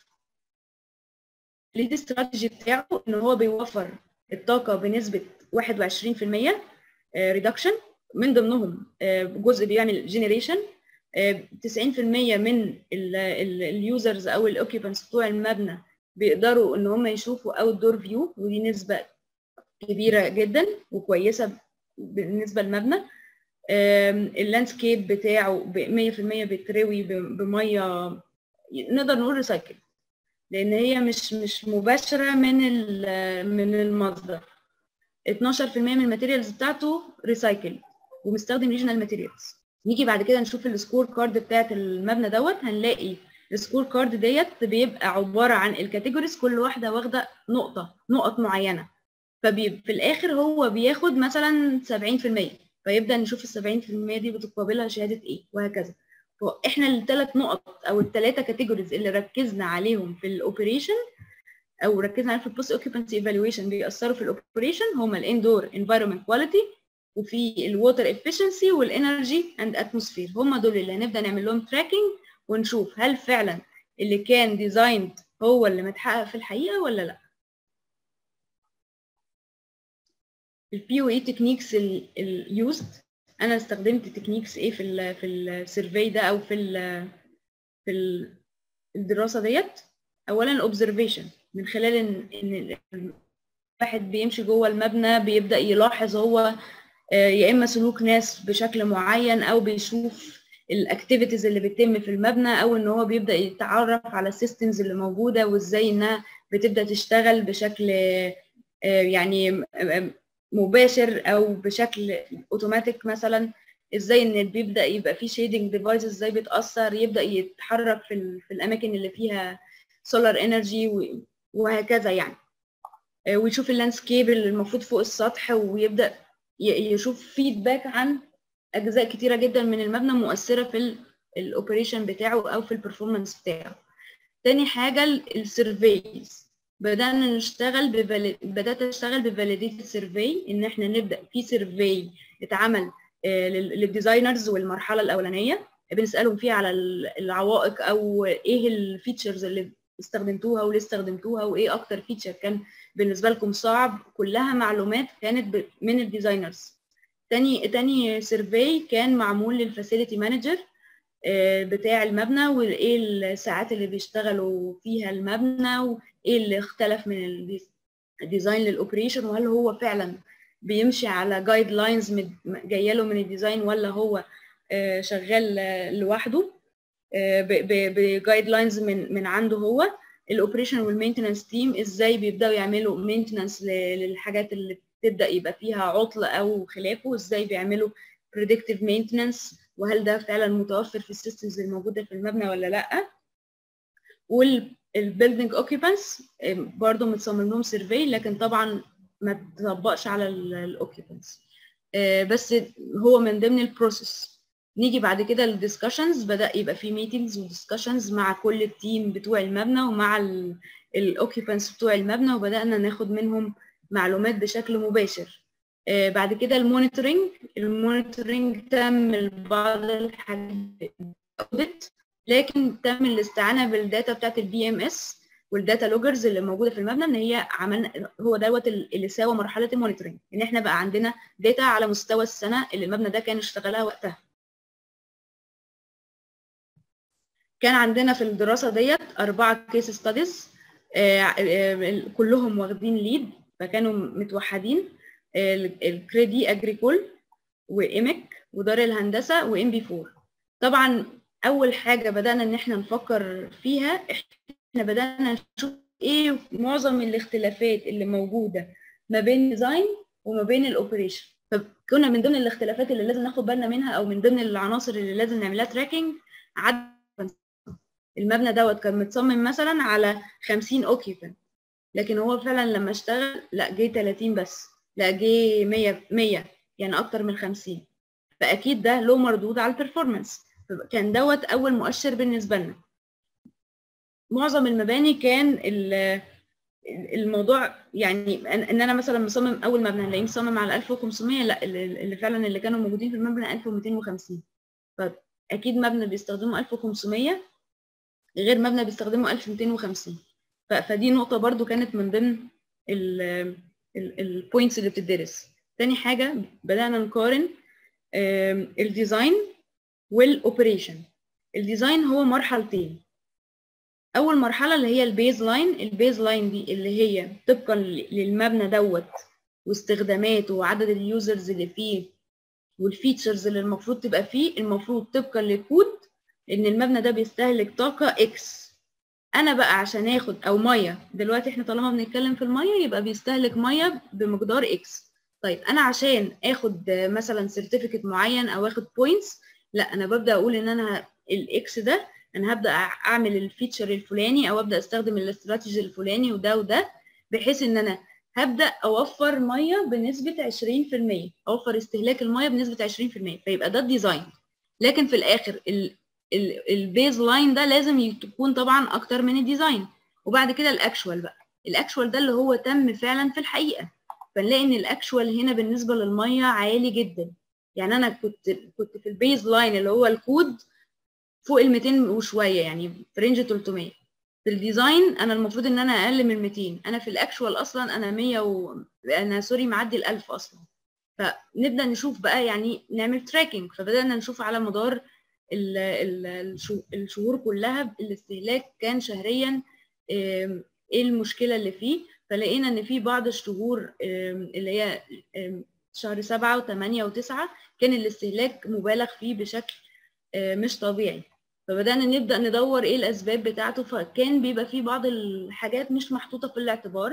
ليد استراتيجي بتاعه ان هو بيوفر الطاقه بنسبه 21% ريدكشن من ضمنهم جزء بيعمل جنريشن 90% من اليوزرز او الاوكيبانس بتوع المبنى بيقدروا ان هم يشوفوا اوت دور فيو ودي نسبه كبيره جدا وكويسه بالنسبه للمبنى اللاندسكيب بتاعه 100% بيتروي بميه نقدر نقول ريسايكل لان هي مش مش مباشره من من المصدر 12% من الماتيريالز بتاعته ريسايكل ومستخدم ريجنال ماتيريالز نيجي بعد كده نشوف السكور كارد بتاعت المبنى دوت هنلاقي السكور كارد ديت بيبقى عباره عن الكاتيجوريز كل واحده واخده نقطه نقط معينه ففي الاخر هو بياخد مثلا 70% فيبدا نشوف ال 70% دي بتقابلها شهاده ايه وهكذا فاحنا الثلاث نقط او الثلاثه كاتيجوريز اللي ركزنا عليهم في الاوبريشن او ركزنا عليهم في البوست اوكيبانسي ايفالويشن بيأثروا في الاوبريشن هما الاندور انفايرمنت كواليتي وفي الووتر افشنسي والانرجي اند اتموسفير هما دول اللي هنبدا نعمل لهم تراكنج ونشوف هل فعلا اللي كان ديزايند هو اللي متحقق في الحقيقه ولا لا البي او اي تكنيكس اليوزد انا استخدمت تكنيكس ايه في ال في السيرفي ده او في ال في الدراسه ديت اولا الاوبزرفيشن من خلال ان ان الواحد بيمشي جوه المبنى بيبدا يلاحظ هو يا اما سلوك ناس بشكل معين او بيشوف الاكتيفيتيز اللي بتتم في المبنى او ان هو بيبدا يتعرف على السيستمز اللي موجوده وازاي انها بتبدا تشتغل بشكل يعني مباشر او بشكل اوتوماتيك مثلا ازاي ان بيبدا يبقى في شيدنج ديفايس ازاي بتاثر يبدا يتحرك في, في الاماكن اللي فيها سولار انرجي وهكذا يعني ويشوف اللاندسكيب اللي المفروض فوق السطح ويبدا يشوف فيدباك عن اجزاء كتيره جدا من المبنى مؤثره في الاوبريشن بتاعه او في البرفورمانس بتاعه تاني حاجه السيرفيز بدانا نشتغل بفالي... بدات اشتغل بفاليديتد سيرفي ان احنا نبدا في سيرفي اتعمل للديزاينرز والمرحله الاولانيه بنسالهم فيها على العوائق او ايه الفيتشرز اللي استخدمتوها وليه استخدمتوها وايه اكتر فيتشر كان بالنسبه لكم صعب كلها معلومات كانت من الديزاينرز تاني تاني سيرفي كان معمول للفاسيلتي مانجر بتاع المبنى وايه الساعات اللي بيشتغلوا فيها المبنى وايه اللي اختلف من الديزاين للاوبريشن وهل هو فعلا بيمشي على جايد لاينز جايه له من الديزاين ولا هو شغال لوحده بجايد لاينز من من عنده هو الاوبريشن والمينتنس تيم ازاي بيبداوا يعملوا مينتنس للحاجات اللي بتبدا يبقى فيها عطل او خلافه ازاي بيعملوا predictive maintenance وهل ده فعلا متوفر في السيستمز الموجوده في المبنى ولا لا والبيلدينج اوكيبانس برضه متصمم لهم سيرفي لكن طبعا ما تطبقش على الاوكيبانس بس هو من ضمن البروسيس نيجي بعد كده للدiscussions بدا يبقى في ميتينجز ودiscussions مع كل التيم بتوع المبنى ومع الاوكيبانس بتوع المبنى وبدانا ناخد منهم معلومات بشكل مباشر بعد كده المونيتورنج المونيتورنج تم بعض الحاجات لكن تم الاستعانه بالداتا بتاعت البي ام اس والداتا لوجرز اللي موجوده في المبنى ان هي عملنا هو دوت اللي ساوى مرحله المونيتورنج ان احنا بقى عندنا داتا على مستوى السنه اللي المبنى ده كان اشتغلها وقتها كان عندنا في الدراسه ديت اربعه كيس ستاديز كلهم واخدين ليد فكانوا متوحدين الكريدي اجريكول وايمك ودار الهندسه وام بي 4 طبعا اول حاجه بدانا ان احنا نفكر فيها احنا بدانا نشوف ايه معظم الاختلافات اللي موجوده ما بين الديزاين وما بين الاوبريشن فكنا من ضمن الاختلافات اللي لازم ناخد بالنا منها او من ضمن العناصر اللي لازم نعملها تراكنج عدد المبنى دوت كان متصمم مثلا على 50 اوكيبنت لكن هو فعلا لما اشتغل لا جه 30 بس لا جه 100 100 يعني اكتر من 50 فاكيد ده له مردود على البرفورمانس كان دوت اول مؤشر بالنسبه لنا معظم المباني كان الموضوع يعني ان انا مثلا مصمم اول مبنى هنلاقيه مصمم على 1500 لا اللي فعلا اللي كانوا موجودين في المبنى 1250 فاكيد مبنى بيستخدموا 1500 غير مبنى بيستخدموا 1250 فدي نقطه برضو كانت من ضمن البوينتس اللي بتدرس تاني حاجه بدانا نقارن الديزاين والاوبريشن الديزاين هو مرحلتين اول مرحله اللي هي البيز لاين البيز لاين دي اللي هي طبقا للمبنى دوت واستخداماته وعدد اليوزرز اللي فيه والفيتشرز اللي المفروض تبقى فيه المفروض طبقا للكود ان المبنى ده بيستهلك طاقه اكس انا بقى عشان اخد او ميه دلوقتي احنا طالما بنتكلم في الميه يبقى بيستهلك ميه بمقدار اكس طيب انا عشان اخد مثلا سيرتيفيكت معين او اخد بوينتس لا انا ببدا اقول ان انا الاكس ده انا هبدا اعمل الفيتشر الفلاني او ابدا استخدم الاستراتيجي الفلاني وده وده بحيث ان انا هبدا اوفر ميه بنسبه 20% اوفر استهلاك الميه بنسبه 20% فيبقى ده الديزاين لكن في الاخر البيز لاين ده لازم يكون طبعا اكتر من الديزاين وبعد كده الاكشوال بقى الاكشوال ده اللي هو تم فعلا في الحقيقه فنلاقي ان الاكشوال هنا بالنسبه للميه عالي جدا يعني انا كنت كنت في البيز لاين اللي هو الكود فوق ال 200 وشويه يعني في رينج 300 في الديزاين انا المفروض ان انا اقل من 200 انا في الاكشوال اصلا انا 100 و... انا سوري معدي ال 1000 اصلا فنبدا نشوف بقى يعني نعمل تراكنج فبدانا نشوف على مدار ال ال الشهور كلها الاستهلاك كان شهريا ايه المشكله اللي فيه فلقينا ان في بعض الشهور اللي هي شهر سبعة وثمانية وتسعة كان الاستهلاك مبالغ فيه بشكل مش طبيعي فبدأنا نبدأ ندور ايه الأسباب بتاعته فكان بيبقى فيه بعض الحاجات مش محطوطة في الاعتبار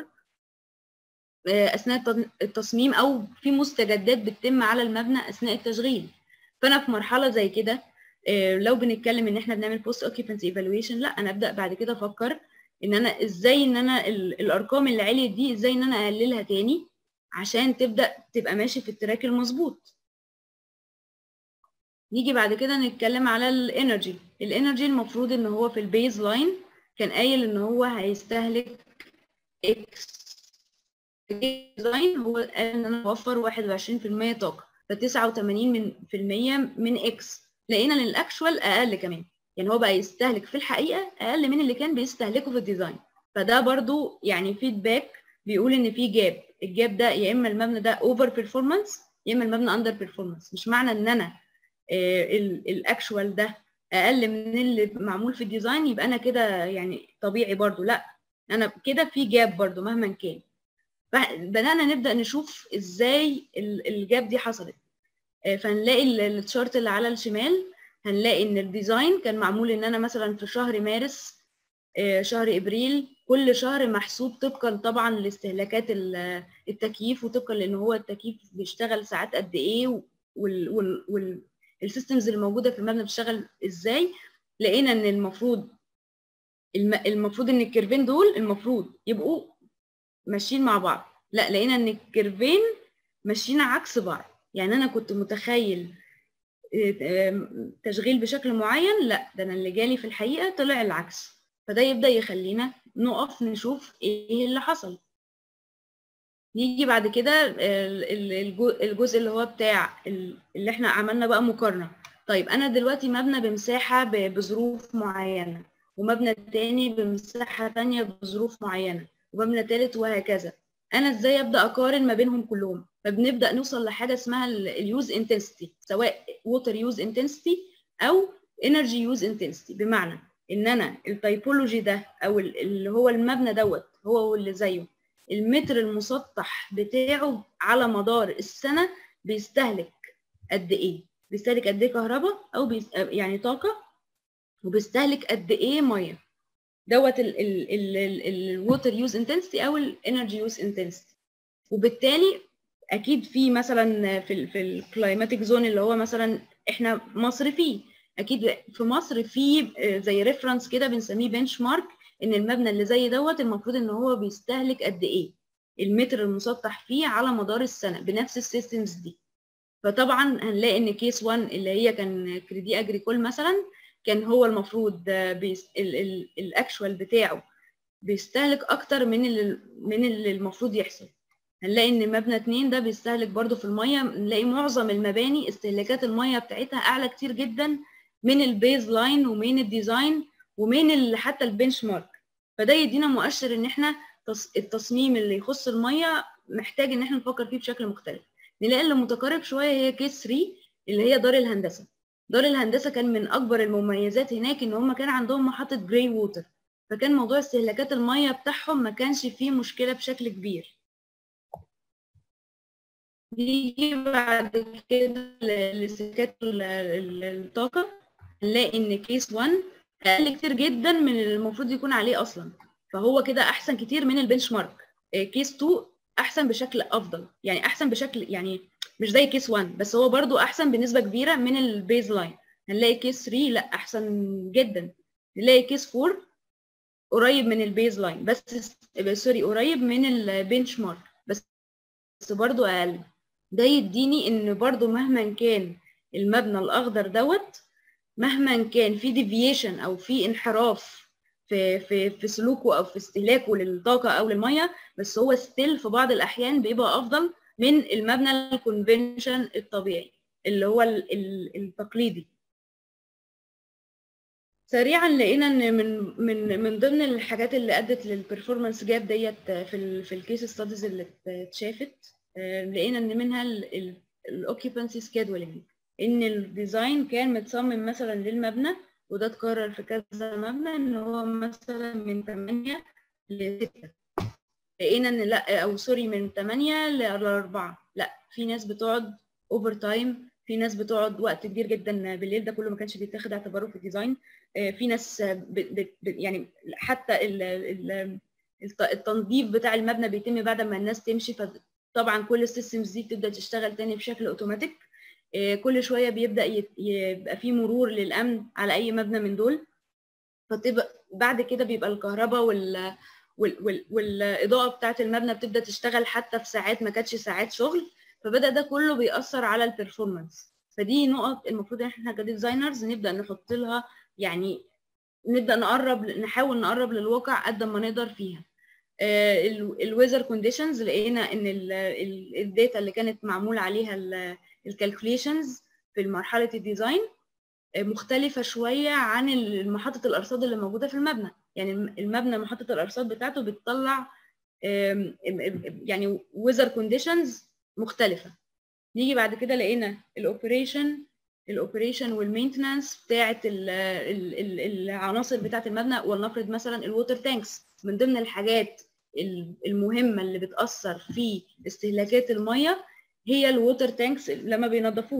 أثناء التصميم أو في مستجدات بتتم على المبنى أثناء التشغيل فأنا في مرحلة زي كده لو بنتكلم ان احنا بنعمل بوست اوكيبنسي ايفالويشن لا انا ابدا بعد كده افكر ان انا ازاي ان انا الارقام اللي عليت دي ازاي ان انا اقللها تاني عشان تبدا تبقى ماشي في التراك المظبوط نيجي بعد كده نتكلم على الانرجي الانرجي المفروض ان هو في البيز لاين كان قايل ان هو هيستهلك اكس ديزاين هو قال ان انا اوفر 21% طاقه ف 89 من في المية من اكس لقينا ان الاكشوال اقل كمان يعني هو بقى يستهلك في الحقيقه اقل من اللي كان بيستهلكه في الديزاين فده برضو يعني فيدباك بيقول ان في جاب الجاب ده يا اما المبنى ده اوفر بيرفورمانس يا اما المبنى اندر بيرفورمانس مش معنى ان انا الاكشوال ده اقل من اللي معمول في الديزاين يبقى انا كده يعني طبيعي برضو لا انا كده في جاب برضو مهما كان فبدانا نبدا نشوف ازاي الجاب دي حصلت فنلاقي التشارت اللي على الشمال هنلاقي ان الديزاين كان معمول ان انا مثلا في شهر مارس شهر ابريل كل شهر محسوب طبقا طبعا لاستهلاكات التكييف وطبقا لان هو التكييف بيشتغل ساعات قد ايه وال وال وال السيستمز اللي موجوده في المبنى بتشتغل ازاي لقينا ان المفروض المفروض ان الكيرفين دول المفروض يبقوا ماشيين مع بعض لا لقينا ان الكيرفين ماشيين عكس بعض يعني انا كنت متخيل تشغيل بشكل معين لا ده انا اللي جالي في الحقيقه طلع العكس فده يبدا يخلينا نقف نشوف ايه اللي حصل نيجي بعد كده الجزء اللي هو بتاع اللي احنا عملنا بقى مقارنه طيب انا دلوقتي مبنى بمساحه بظروف معينه ومبنى تاني بمساحه تانية بظروف معينه ومبنى تالت وهكذا انا ازاي ابدا اقارن ما بينهم كلهم فبنبدا نوصل لحاجه اسمها اليوز انتنسيتي سواء ووتر يوز انتنسيتي او انرجي يوز انتنسيتي بمعنى ان انا التيبولوجي ده او اللي هو المبنى دوت هو واللي زيه المتر المسطح بتاعه على مدار السنه بيستهلك قد ايه بيستهلك قد ايه كهرباء او بيست... يعني طاقه وبيستهلك قد ايه ميه دوت الووتر يوز انتنسيتي او الانرجي يوز انتنسيتي وبالتالي اكيد في مثلا في ال في الكلايماتيك زون اللي هو مثلا احنا مصر فيه اكيد في مصر في زي ريفرنس كده بنسميه بنش مارك ان المبنى اللي زي دوت المفروض ان هو بيستهلك قد ايه المتر المسطح فيه على مدار السنه بنفس السيستمز دي فطبعا هنلاقي ان كيس 1 اللي هي كان كريدي اجريكول مثلا كان هو المفروض الاكشوال بتاعه بيستهلك اكتر من اللي من اللي المفروض يحصل هنلاقي ان مبنى اتنين ده بيستهلك برضو في الميه نلاقي معظم المباني استهلاكات الميه بتاعتها اعلى كتير جدا من البيز لاين ومن الديزاين ومن حتى البنش مارك فده يدينا مؤشر ان احنا التصميم اللي يخص الميه محتاج ان احنا نفكر فيه بشكل مختلف نلاقي اللي متقارب شويه هي كيس 3 اللي هي دار الهندسه دار الهندسه كان من اكبر المميزات هناك ان هم كان عندهم محطه جراي ووتر فكان موضوع استهلاكات الميه بتاعهم ما كانش فيه مشكله بشكل كبير نيجي بعد كده لاستهلاكات الطاقه نلاقي ان كيس 1 اقل كتير جدا من اللي المفروض يكون عليه اصلا فهو كده احسن كتير من البنش مارك كيس 2 احسن بشكل افضل يعني احسن بشكل يعني مش زي كيس 1 بس هو برضو احسن بنسبه كبيره من البيز لاين هنلاقي كيس 3 لا احسن جدا نلاقي كيس 4 قريب من البيز لاين بس سوري قريب من البنش مارك بس بس برضو اقل ده يديني ان برضو مهما كان المبنى الاخضر دوت مهما كان في ديفيشن او في انحراف في في في سلوكه او في استهلاكه للطاقه او للميه بس هو ستيل في بعض الاحيان بيبقى افضل من المبنى الكونفنشن الطبيعي اللي هو التقليدي سريعا لقينا ان من من من ضمن الحاجات اللي ادت للبرفورمانس جاب ديت في ال في الكيس ستاديز اللي اتشافت لقينا ان منها الاوكيبانسي سكيدولينج ان الديزاين كان متصمم مثلا للمبنى وده اتكرر في كذا مبنى ان هو مثلا من 8 ل 6 لقينا ان لا او سوري من 8 ل 4 لا في ناس بتقعد اوفر تايم في ناس بتقعد وقت كبير جدا بالليل ده كله ما كانش بيتاخد اعتباره في الديزاين في ناس ب ب يعني حتى ال ال التنظيف بتاع المبنى بيتم بعد ما الناس تمشي فطبعا كل السيستمز دي بتبدا تشتغل تاني بشكل اوتوماتيك كل شويه بيبدا يبقى في مرور للامن على اي مبنى من دول فتبقى بعد كده بيبقى الكهرباء وال وال وال والاضاءه بتاعه المبنى بتبدا تشتغل حتى في ساعات ما كانتش ساعات شغل فبدا ده كله بيأثر على البرفورمانس فدي نقط المفروض ان احنا كديزاينرز نبدا نحط لها يعني نبدا نقرب نحاول نقرب للواقع قد ما نقدر فيها الويذر كونديشنز لقينا ان الداتا اللي كانت معمول عليها الكالكوليشنز في مرحله الديزاين مختلفه شويه عن محطه الارصاد اللي موجوده في المبنى يعني المبنى محطه الارصاد بتاعته بتطلع يعني ويذر كونديشنز مختلفه نيجي بعد كده لقينا الاوبريشن الاوبريشن والمينتنانس بتاعه العناصر بتاعه المبنى ولنفرض مثلا الووتر تانكس من ضمن الحاجات المهمه اللي بتاثر في استهلاكات الميه هي الووتر تانكس لما بينظفوها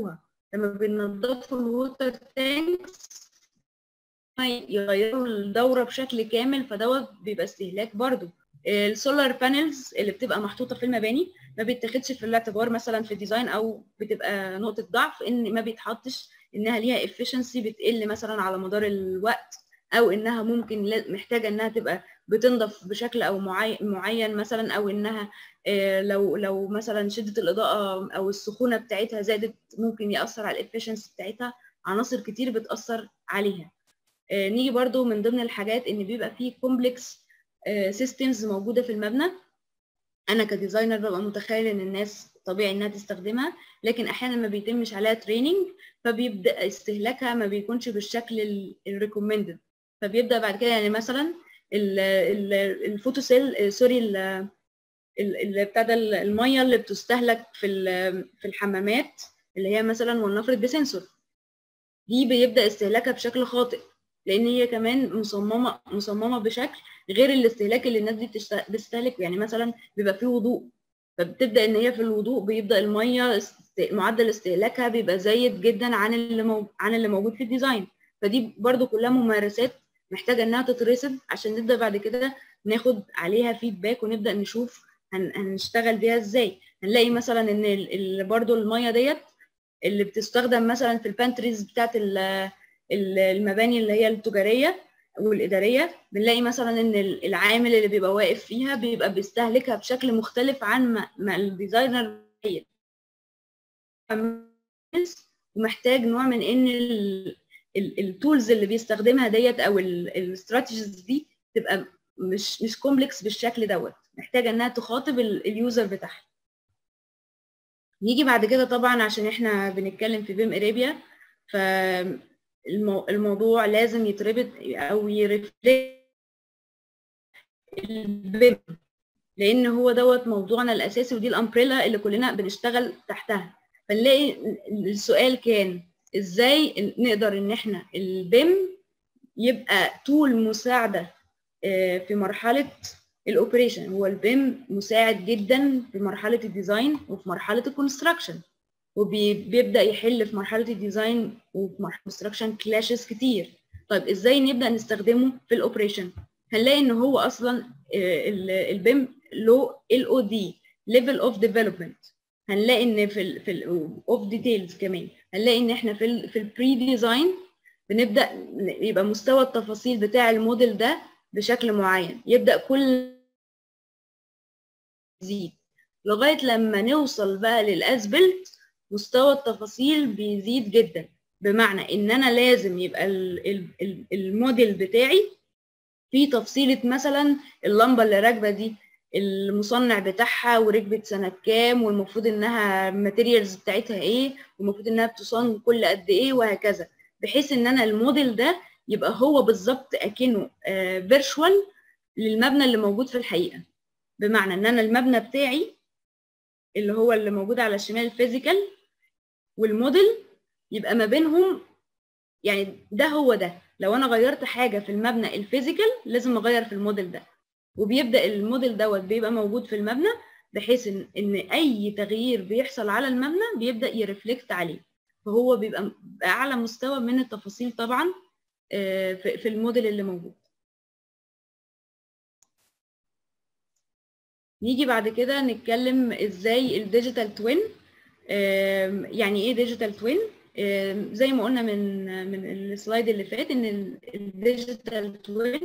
لما بننضفوا الووتر تانكس يغيروا الدوره بشكل كامل فدوت بيبقى استهلاك برضو السولار بانلز اللي بتبقى محطوطه في المباني ما بيتاخدش في الاعتبار مثلا في الديزاين او بتبقى نقطه ضعف ان ما بيتحطش انها ليها افشنسي بتقل مثلا على مدار الوقت او انها ممكن محتاجه انها تبقى بتنضف بشكل او معين مثلا او انها لو لو مثلا شده الاضاءه او السخونه بتاعتها زادت ممكن ياثر على الافشنسي بتاعتها عناصر كتير بتاثر عليها نيجي برضو من ضمن الحاجات ان بيبقى فيه كومبلكس سيستمز موجوده في المبنى انا كديزاينر ببقى متخيل ان الناس طبيعي انها تستخدمها لكن احيانا ما بيتمش عليها تريننج فبيبدا استهلاكها ما بيكونش بالشكل الريكومندد فبيبدا بعد كده يعني مثلا الفوتو سيل سوري اللي بتاع ده الميه اللي بتستهلك في في الحمامات اللي هي مثلا ولنفرض بسنسور دي بيبدا استهلاكها بشكل خاطئ لان هي كمان مصممه مصممه بشكل غير الاستهلاك اللي الناس دي بتستهلك يعني مثلا بيبقى فيه وضوء فبتبدا ان هي في الوضوء بيبدا الميه معدل استهلاكها بيبقى زايد جدا عن اللي مو... عن اللي موجود في الديزاين فدي برضو كلها ممارسات محتاجه انها تترصد عشان نبدا بعد كده ناخد عليها فيدباك ونبدا نشوف هن... هنشتغل بيها ازاي هنلاقي مثلا ان ال... برضو الميه ديت اللي بتستخدم مثلا في البانتريز بتاعت المباني اللي هي التجاريه والاداريه بنلاقي مثلا ان العامل اللي بيبقى واقف فيها بيبقى بيستهلكها بشكل مختلف عن ما, ما الديزاينر ومحتاج نوع من ان التولز اللي بيستخدمها ديت او الاستراتيجيز دي تبقى مش مش كومبلكس بالشكل دوت محتاجه انها تخاطب اليوزر بتاعها نيجي بعد كده طبعا عشان احنا بنتكلم في بيم اريبيا ف الموضوع لازم يتربط او يرفلكت البيم لان هو دوت موضوعنا الاساسي ودي الامبريلا اللي كلنا بنشتغل تحتها فنلاقي السؤال كان ازاي نقدر ان احنا البيم يبقى طول مساعده في مرحله الاوبريشن هو البيم مساعد جدا في مرحله الديزاين وفي مرحله الكونستراكشن وبيبدا يحل في مرحله الديزاين وفي مرحله الكونستراكشن كلاشز كتير طيب ازاي نبدا نستخدمه في الاوبريشن هنلاقي ان هو اصلا البيم له ال او دي ليفل اوف ديفلوبمنت هنلاقي ان في ال في اوف ديتيلز كمان هنلاقي ان احنا في ال في البري ديزاين بنبدا يبقى مستوى التفاصيل بتاع الموديل ده بشكل معين يبدا كل يزيد لغايه لما نوصل بقى للاسبلت مستوى التفاصيل بيزيد جدا بمعنى ان انا لازم يبقى الموديل بتاعي فيه تفصيلة مثلا اللمبة اللي راكبة دي المصنع بتاعها وركبت سنة كام والمفروض انها الماتيريالز بتاعتها ايه والمفروض انها بتصان كل قد ايه وهكذا بحيث ان انا الموديل ده يبقى هو بالظبط اكنه فيرشوال للمبنى اللي موجود في الحقيقة بمعنى ان انا المبنى بتاعي اللي هو اللي موجود على الشمال الفيزيكال والموديل يبقى ما بينهم يعني ده هو ده لو انا غيرت حاجه في المبنى الفيزيكال لازم اغير في الموديل ده وبيبدا الموديل دوت بيبقى موجود في المبنى بحيث ان ان اي تغيير بيحصل على المبنى بيبدا يرفلكت عليه فهو بيبقى باعلى مستوى من التفاصيل طبعا في الموديل اللي موجود نيجي بعد كده نتكلم ازاي الديجيتال توين يعني ايه ديجيتال توين زي ما قلنا من من السلايد اللي فات ان الديجيتال توين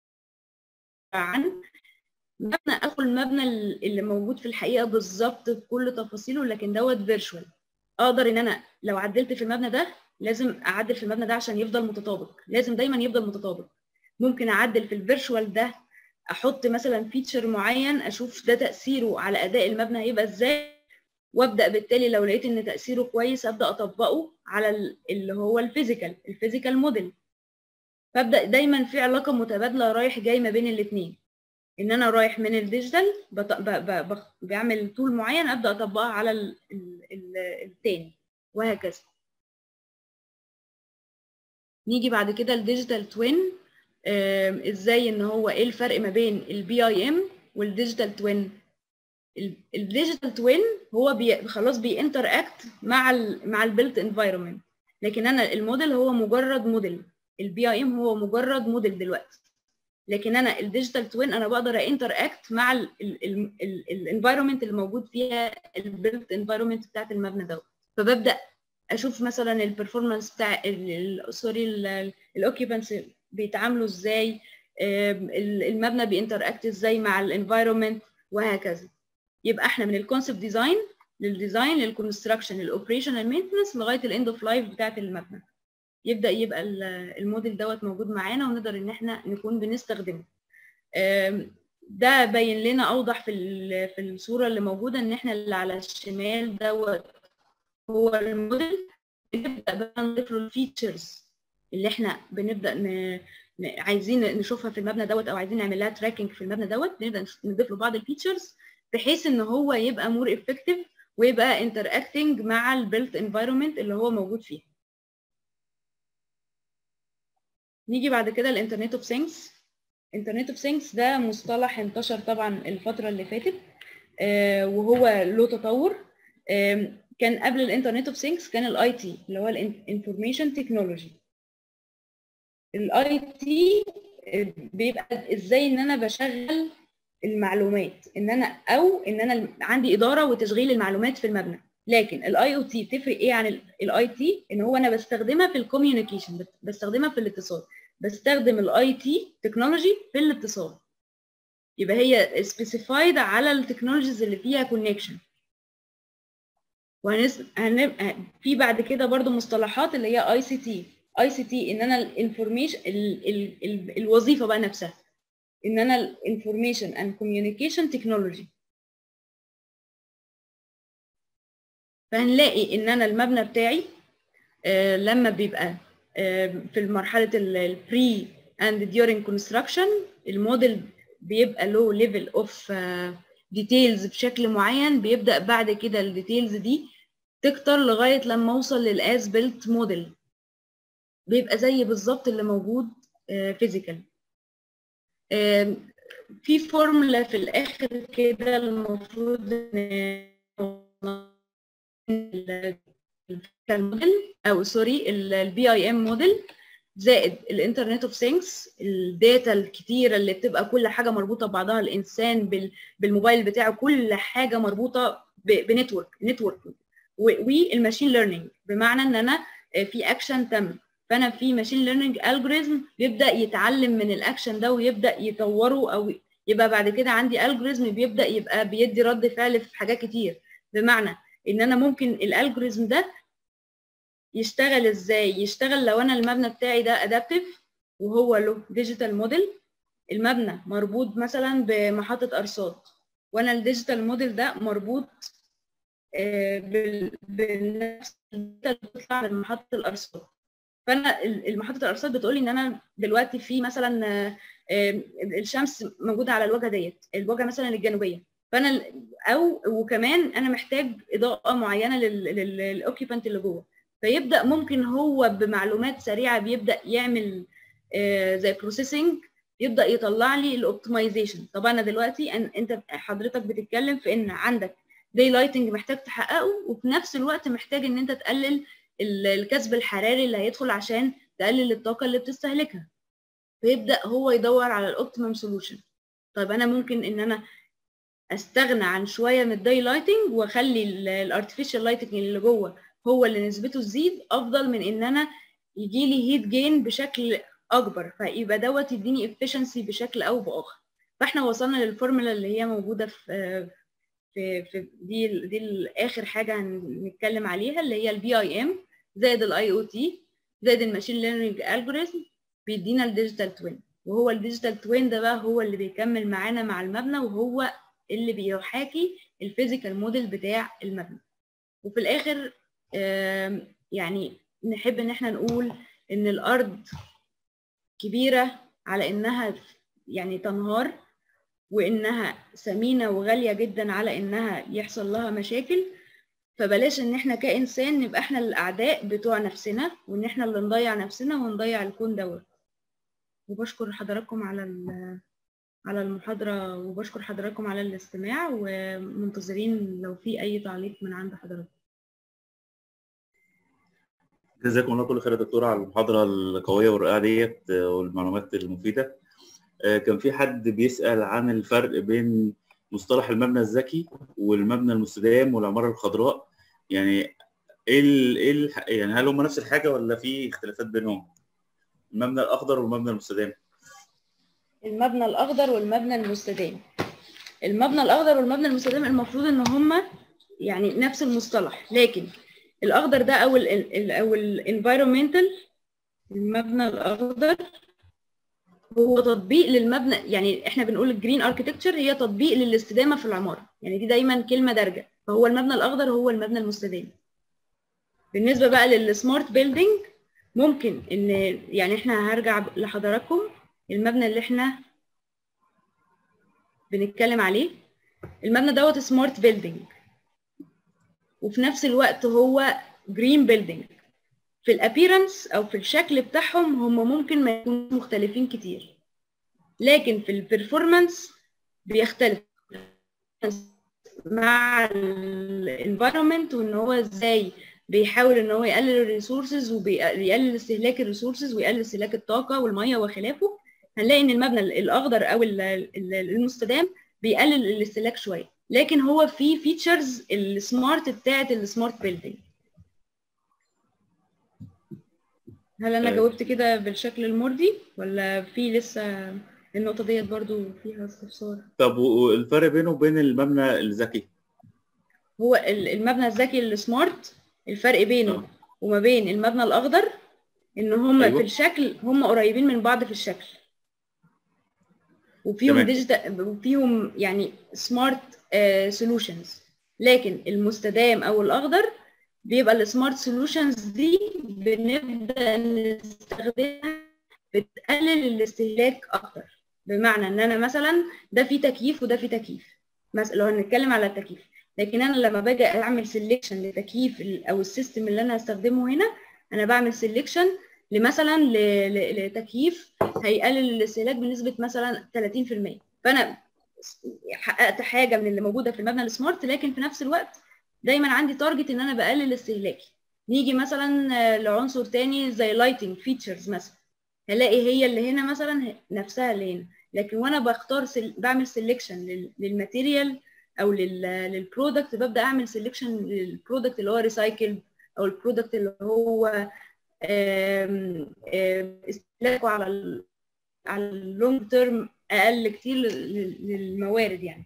عن مبنى اخو المبنى اللي موجود في الحقيقه بالظبط بكل تفاصيله لكن دوت فيرتشوال اقدر ان انا لو عدلت في المبنى ده لازم اعدل في المبنى ده عشان يفضل متطابق لازم دايما يفضل متطابق ممكن اعدل في الفيرتشوال ده احط مثلا فيتشر معين اشوف ده تاثيره على اداء المبنى هيبقى ازاي وابدا بالتالي لو لقيت ان تاثيره كويس ابدا اطبقه على اللي هو الفيزيكال الفيزيكال موديل فابدا دايما في علاقه متبادله رايح جاي ما بين الاثنين ان انا رايح من الديجيتال بط... ب... ب... ب... بعمل تول معين ابدا اطبقها على ال... ال... ال... التاني وهكذا نيجي بعد كده الديجيتال توين ازاي ان هو ايه الفرق ما بين البي اي ام والديجيتال توين الديجيتال توين هو بي خلاص بينتر اكت مع ال مع البيلت انفايرمنت لكن انا الموديل هو مجرد موديل البي اي ام هو مجرد موديل دلوقتي لكن انا الديجيتال توين انا بقدر انتر اكت مع الانفايرمنت اللي موجود فيها البيلت انفايرمنت بتاعت المبنى دوت فببدا اشوف مثلا البرفورمانس بتاع سوري الاوكيبنس بيتعاملوا ازاي المبنى بينتر اكت ازاي مع الانفايرمنت وهكذا يبقى احنا من الكونسبت ديزاين للديزاين للكونستراكشن للاوبريشنال مينتنس لغايه الاند اوف لايف بتاعت المبنى يبدا يبقى الموديل دوت موجود معانا ونقدر ان احنا نكون بنستخدمه ده باين لنا اوضح في في الصوره اللي موجوده ان احنا اللي على الشمال دوت هو الموديل نبدا بقى نضيف له الفيتشرز اللي احنا بنبدا ن... عايزين نشوفها في المبنى دوت او عايزين نعمل لها تراكنج في المبنى دوت نبدا نضيف له بعض الفيتشرز بحيث ان هو يبقى مور افكتيف ويبقى انتر اكتنج مع البيلت انفايرمنت اللي هو موجود فيها نيجي بعد كده الانترنت اوف ثينجز انترنت اوف ثينجز ده مصطلح انتشر طبعا الفتره اللي فاتت آه وهو له تطور آه كان قبل الانترنت اوف ثينجز كان الاي تي اللي هو الانفورميشن تكنولوجي الاي تي بيبقى ازاي ان انا بشغل المعلومات ان انا او ان انا عندي اداره وتشغيل المعلومات في المبنى لكن الاي او تي تفرق ايه عن الاي تي ان هو انا بستخدمها في الكوميونيكيشن بستخدمها في الاتصال بستخدم الاي تي تكنولوجي في الاتصال يبقى هي سبيسيفايد على التكنولوجيز اللي فيها كونكشن وهنس هنبقى في بعد كده برضو مصطلحات اللي هي اي سي تي اي سي تي ان انا الانفورميشن الوظيفه بقى نفسها ان انا الانفورميشن اند كوميونيكيشن تكنولوجي فهنلاقي ان انا المبنى بتاعي آه لما بيبقى آه في مرحله البري اند ديورنج كونستراكشن الموديل بيبقى له ليفل اوف ديتيلز بشكل معين بيبدا بعد كده الديتيلز دي تكتر لغايه لما اوصل للاز بيلت موديل بيبقى زي بالظبط اللي موجود فيزيكال في فورمولا في الاخر كده المفروض الموديل او سوري البي اي ام موديل زائد الانترنت اوف ثينجز الداتا الكتيره اللي بتبقى كل حاجه مربوطه ببعضها الانسان بالموبايل بتاعه كل حاجه مربوطه بنتورك نتورك والماشين ليرنينج بمعنى ان انا في اكشن تم فانا في ماشين ليرنينج الجوريزم بيبدا يتعلم من الاكشن ده ويبدا يطوره او يبقى بعد كده عندي الجوريزم بيبدا يبقى بيدي رد فعل في حاجات كتير بمعنى ان انا ممكن الالجوريزم ده يشتغل ازاي يشتغل لو انا المبنى بتاعي ده ادابتيف وهو له ديجيتال موديل المبنى مربوط مثلا بمحطه ارصاد وانا الديجيتال موديل ده مربوط بالنفس اللي بتطلع من محطه الارصاد فانا المحطه الارصاد بتقول لي ان انا دلوقتي في مثلا الشمس موجوده على الواجهه ديت الواجهه مثلا الجنوبيه فانا او وكمان انا محتاج اضاءه معينه للاوكيبانت اللي جوه فيبدا ممكن هو بمعلومات سريعه بيبدا يعمل زي بروسيسنج يبدا يطلع لي الاوبتمايزيشن طب انا دلوقتي انت حضرتك بتتكلم في ان عندك داي لايتنج محتاج تحققه وفي نفس الوقت محتاج ان انت تقلل الكسب الحراري اللي هيدخل عشان تقلل الطاقه اللي بتستهلكها فيبدا هو يدور على الاوبتيمم سولوشن طيب انا ممكن ان انا استغنى عن شويه من الداي لايتنج واخلي الارتفيشال لايتنج اللي جوه هو اللي نسبته تزيد افضل من ان انا يجي لي هيت جين بشكل اكبر فيبقى دوت يديني افشنسي بشكل او باخر فاحنا وصلنا للفورمولا اللي هي موجوده في في في دي دي اخر حاجه هنتكلم عليها اللي هي البي اي ام زائد الاي او تي زائد الماشين ليرنينج الجوريزم بيدينا الديجيتال توين وهو الديجيتال توين ده بقى هو اللي بيكمل معانا مع المبنى وهو اللي بيحاكي الفيزيكال موديل بتاع المبنى وفي الاخر يعني نحب ان احنا نقول ان الارض كبيره على انها يعني تنهار وانها ثمينه وغاليه جدا على انها يحصل لها مشاكل فبلاش ان احنا كانسان نبقى احنا الاعداء بتوع نفسنا وان احنا اللي نضيع نفسنا ونضيع الكون دوت وبشكر حضراتكم على على المحاضرة وبشكر حضراتكم على الاستماع ومنتظرين لو في أي تعليق من عند حضراتكم جزاكم الله كل خير يا دكتورة على المحاضرة القوية والرائعة ديت والمعلومات المفيدة كان في حد بيسأل عن الفرق بين مصطلح المبنى الذكي والمبنى المستدام والعمارة الخضراء يعني ايه ال ايه ال يعني هل هم نفس الحاجة ولا في اختلافات بينهم؟ المبنى الأخضر والمبنى المستدام المبنى الأخضر والمبنى المستدام المبنى الأخضر والمبنى المستدام المفروض إن هما يعني نفس المصطلح لكن الأخضر ده أو ال أو الانفايرمنتال المبنى الأخضر هو تطبيق للمبنى يعني احنا بنقول الجرين اركتكتشر هي تطبيق للاستدامه في العماره يعني دي دايما كلمه دارجه فهو المبنى الاخضر هو المبنى المستدام بالنسبه بقى للسمارت بيلدينج ممكن ان يعني احنا هرجع لحضراتكم المبنى اللي احنا بنتكلم عليه المبنى دوت سمارت بيلدينج وفي نفس الوقت هو جرين بيلدينج في الابيرنس او في الشكل بتاعهم هم ممكن ما يكونوا مختلفين كتير لكن في البرفورمانس بيختلف مع الانفايرمنت وان هو ازاي بيحاول ان هو يقلل الريسورسز وبيقلل استهلاك الريسورسز ويقلل استهلاك الطاقه والميه وخلافه هنلاقي ان المبنى الاخضر او المستدام بيقلل الاستهلاك شويه لكن هو في فيتشرز السمارت بتاعت السمارت بيلدينج هل انا جاوبت كده بالشكل المرضي ولا في لسه النقطه ديت برضو فيها استفسار طب والفرق بينه وبين المبنى الذكي هو المبنى الذكي السمارت الفرق بينه أه. وما بين المبنى الاخضر ان هم أيوة. في الشكل هم قريبين من بعض في الشكل وفيهم ديجيتال وفيهم يعني سمارت سولوشنز لكن المستدام او الاخضر بيبقى السمارت سولوشنز دي بنبدا نستخدمها بتقلل الاستهلاك اكتر بمعنى ان انا مثلا ده فيه تكييف وده فيه تكييف مثلا لو هنتكلم على التكييف لكن انا لما باجي اعمل سيلكشن لتكييف او السيستم اللي انا هستخدمه هنا انا بعمل سيلكشن لمثلا لتكييف هيقلل الاستهلاك بنسبه مثلا 30% فانا حققت حاجه من اللي موجوده في المبنى السمارت لكن في نفس الوقت دايما عندي تارجت ان انا بقلل استهلاكي نيجي مثلا لعنصر تاني زي لايتنج فيتشرز مثلا هلاقي هي اللي هنا مثلا نفسها اللي هنا لكن وانا بختار سل... بعمل سيلكشن للماتيريال او للبرودكت ببدا اعمل سيلكشن للبرودكت اللي هو ريسايكل او البرودكت اللي هو استهلاكه على ال على اللونج تيرم اقل كتير للموارد يعني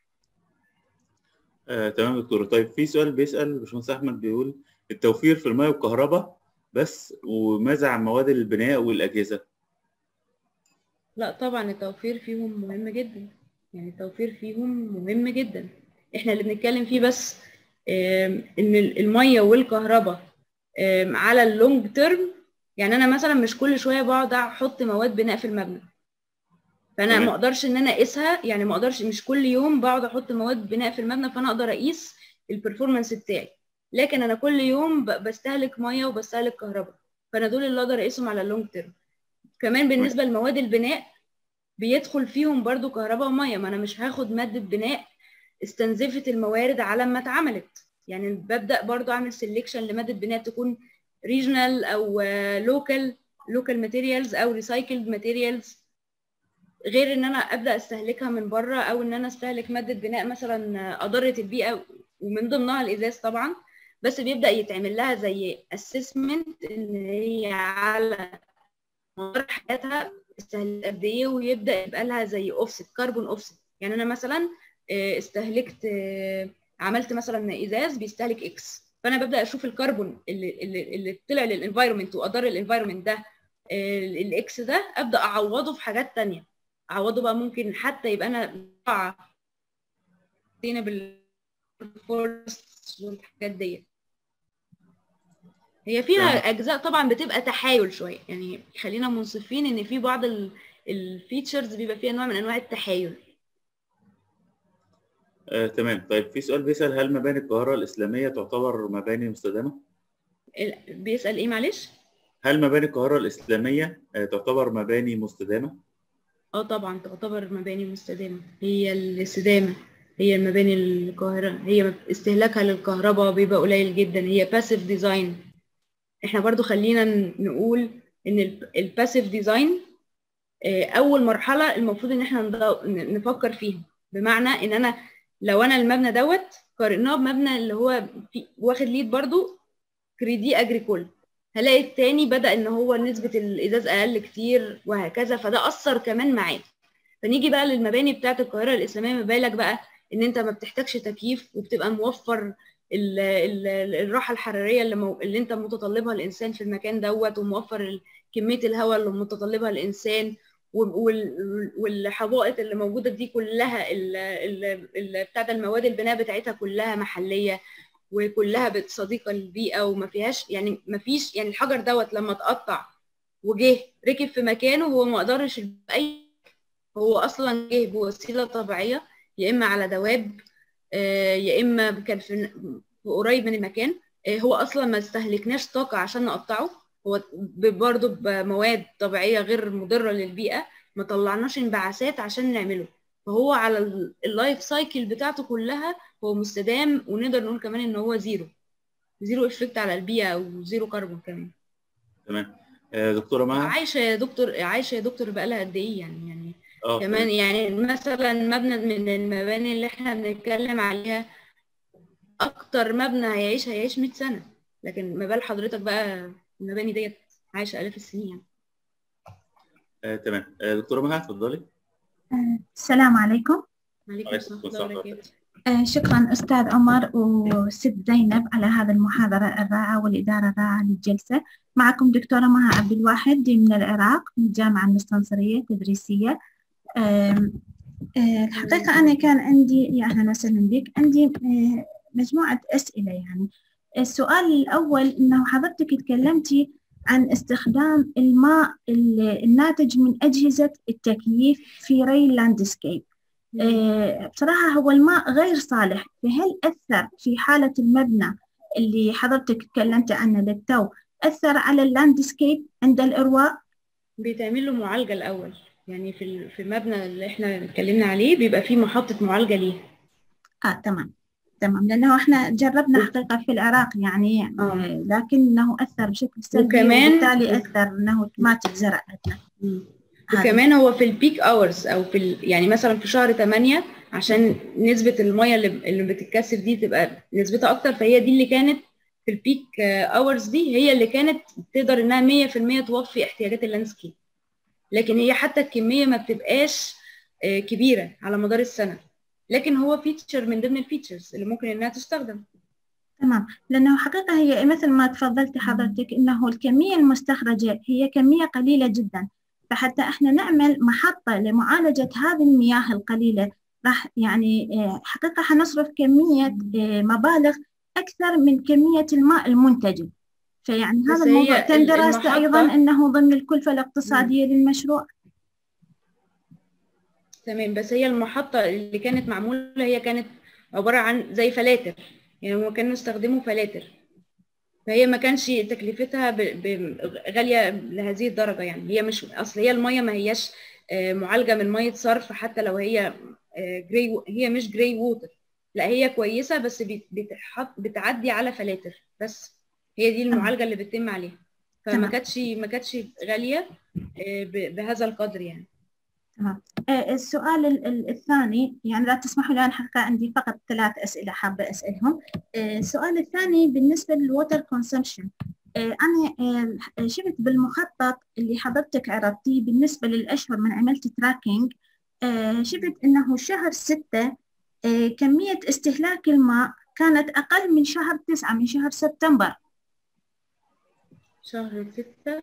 آه، تمام دكتور طيب في سؤال بيسال باشمهندس احمد بيقول التوفير في الماء والكهرباء بس وماذا عن مواد البناء والاجهزه لا طبعا التوفير فيهم مهم جدا يعني التوفير فيهم مهم جدا احنا اللي بنتكلم فيه بس ان الميه والكهرباء على اللونج تيرم يعني انا مثلا مش كل شويه بقعد احط مواد بناء في المبنى فانا ما اقدرش ان انا اقيسها يعني ما اقدرش مش كل يوم بقعد احط مواد بناء في المبنى فانا اقدر اقيس البرفورمانس بتاعي لكن انا كل يوم بستهلك ميه وبستهلك كهرباء فانا دول اللي اقدر اقيسهم على اللونج تيرم كمان بالنسبه لمواد البناء بيدخل فيهم برضو كهرباء وميه ما انا مش هاخد ماده بناء استنزفت الموارد على ما اتعملت يعني ببدا برضو اعمل سيلكشن لماده بناء تكون ريجنال او لوكال لوكال ماتيريالز او ريسايكلد ماتيريالز غير ان انا ابدا استهلكها من بره او ان انا استهلك ماده بناء مثلا اضرت البيئه ومن ضمنها الازاز طبعا بس بيبدا يتعمل لها زي اسسمنت ان هي على مدار حياتها استهلك قد ايه ويبدا يبقى لها زي اوفست كربون اوفست يعني انا مثلا استهلكت عملت مثلا ازاز بيستهلك اكس فانا ببدا اشوف الكربون اللي اللي, اللي طلع للانفايرمنت واضر الانفايرمنت ده الاكس ده ابدا اعوضه في حاجات تانية اعوضه بقى ممكن حتى يبقى انا بالفورست والحاجات ديت هي فيها اجزاء طبعا بتبقى تحايل شويه يعني خلينا منصفين ان في بعض الفيتشرز بيبقى فيها نوع من انواع التحايل آه، تمام طيب في سؤال بيسال هل مباني القاهره الاسلاميه تعتبر مباني مستدامه بيسال ايه معلش هل مباني القاهره الاسلاميه تعتبر مباني مستدامه اه طبعا تعتبر مباني مستدامة هي الاستدامة هي المباني القاهرة هي استهلاكها للكهرباء بيبقى قليل جدا هي باسيف ديزاين احنا برضو خلينا نقول ان الباسيف ديزاين اول مرحلة المفروض ان احنا نفكر فيها بمعنى ان انا لو انا المبنى دوت قارناه بمبنى اللي هو في واخد ليد برضو كريدي اجريكول هلاقي التاني بدأ ان هو نسبة الازاز اقل كتير وهكذا فده اثر كمان معاه فنيجي بقى للمباني بتاعة القاهرة الاسلامية ما بالك بقى ان انت ما بتحتاجش تكييف وبتبقى موفر ال ال الراحة الحرارية اللي, مو... اللي انت متطلبها الانسان في المكان دوت وموفر كمية الهواء اللي متطلبها الانسان والحوائط اللي موجوده دي كلها بتاعت المواد البناء بتاعتها كلها محليه وكلها صديقه للبيئه وما فيهاش يعني ما فيش يعني الحجر دوت لما اتقطع وجه ركب في مكانه هو ما قدرش باي هو اصلا جه بوسيله طبيعيه يا اما على دواب يا اما كان في قريب من المكان هو اصلا ما استهلكناش طاقه عشان نقطعه هو برضه بمواد طبيعية غير مضرة للبيئة ما طلعناش انبعاثات عشان نعمله فهو على اللايف سايكل بتاعته كلها هو مستدام ونقدر نقول كمان ان هو زيرو زيرو افكت على البيئة او زيرو كربون كمان تمام دكتورة مها عايشة يا دكتور عايشة يا دكتور بقالها قد ايه يعني يعني أوه. كمان يعني مثلا مبنى من المباني اللي احنا بنتكلم عليها اكتر مبنى هيعيش هيعيش 100 سنة لكن ما بال حضرتك بقى المباني ديت عايشه الاف السنين يعني. آه، تمام آه، دكتوره مها اتفضلي آه، السلام عليكم عليكم السلام وبركاته آه، شكرا أستاذ عمر وست زينب على هذه المحاضرة الرائعة والإدارة الرائعة للجلسة معكم دكتورة مها عبد الواحد من العراق من الجامعة المستنصرية التدريسية الحقيقة أنا كان عندي يا أهلا وسهلا بك عندي مجموعة أسئلة يعني السؤال الأول إنه حضرتك تكلمتي عن استخدام الماء الناتج من أجهزة التكييف في ري اللاندسكيب بصراحة هو الماء غير صالح فهل أثر في حالة المبنى اللي حضرتك تكلمت عنه للتو أثر على اللاندسكيب عند الإرواء؟ بيتعمل له معالجة الأول يعني في في المبنى اللي احنا اتكلمنا عليه بيبقى فيه محطة معالجة ليه اه تمام تمام لانه احنا جربنا حقيقه في العراق يعني آه. لكنه اثر بشكل سلبي وكمان- وبالتالي اثر انه ما تتزرع عندنا هذا. وكمان هو في البيك اورز او في ال... يعني مثلا في شهر 8 عشان نسبة المية اللي, اللي بتتكثف دي تبقى نسبتها اكتر فهي دي اللي كانت في البيك اورز دي هي اللي كانت تقدر انها 100% توفي احتياجات اللاندسكيب لكن هي حتى الكمية ما بتبقاش آه، كبيرة على مدار السنة لكن هو فيتشر من ضمن الفيتشرز اللي ممكن انها تستخدم تمام لأنه حقيقة هي مثل ما تفضلت حضرتك إنه الكمية المستخرجة هي كمية قليلة جدا فحتى إحنا نعمل محطة لمعالجة هذه المياه القليلة راح يعني آه، حقيقة حنصرف كمية آه، مبالغ أكثر من كمية الماء المنتجة فيعني بس هذا هي الموضوع تم ال- دراسته المحطة- أيضا أنه ضمن الكلفة الاقتصادية للمشروع تمام بس هي المحطة اللي كانت معمولة هي كانت عبارة عن زي فلاتر يعني هما كانوا يستخدموا فلاتر فهي ما كانش تكلفتها ب... ب... غالية لهذه الدرجة يعني هي مش أصل هي المية ما هياش آه، معالجة من مية صرف حتى لو هي جراي هي مش جراي ووتر لا هي كويسة بس بت- بتحط بتعدي على فلاتر بس هي دي المعالجة اللي بتتم عليها فما تمام. كانتش ما كانتش غالية آه، ب- بهذا القدر يعني تمام آه، السؤال ال- ال- الثاني يعني لا تسمحوا لي أنا حقيقة عندي فقط ثلاث أسئلة حابة أسألهم آه، السؤال الثاني بالنسبة للووتر كونسمشن أنا آه، شفت بالمخطط اللي حضرتك عرضتيه بالنسبة للأشهر من عملت تراكينج شفت أنه شهر ستة آه، كمية استهلاك الماء كانت أقل من شهر تسعة من شهر سبتمبر شهر ستة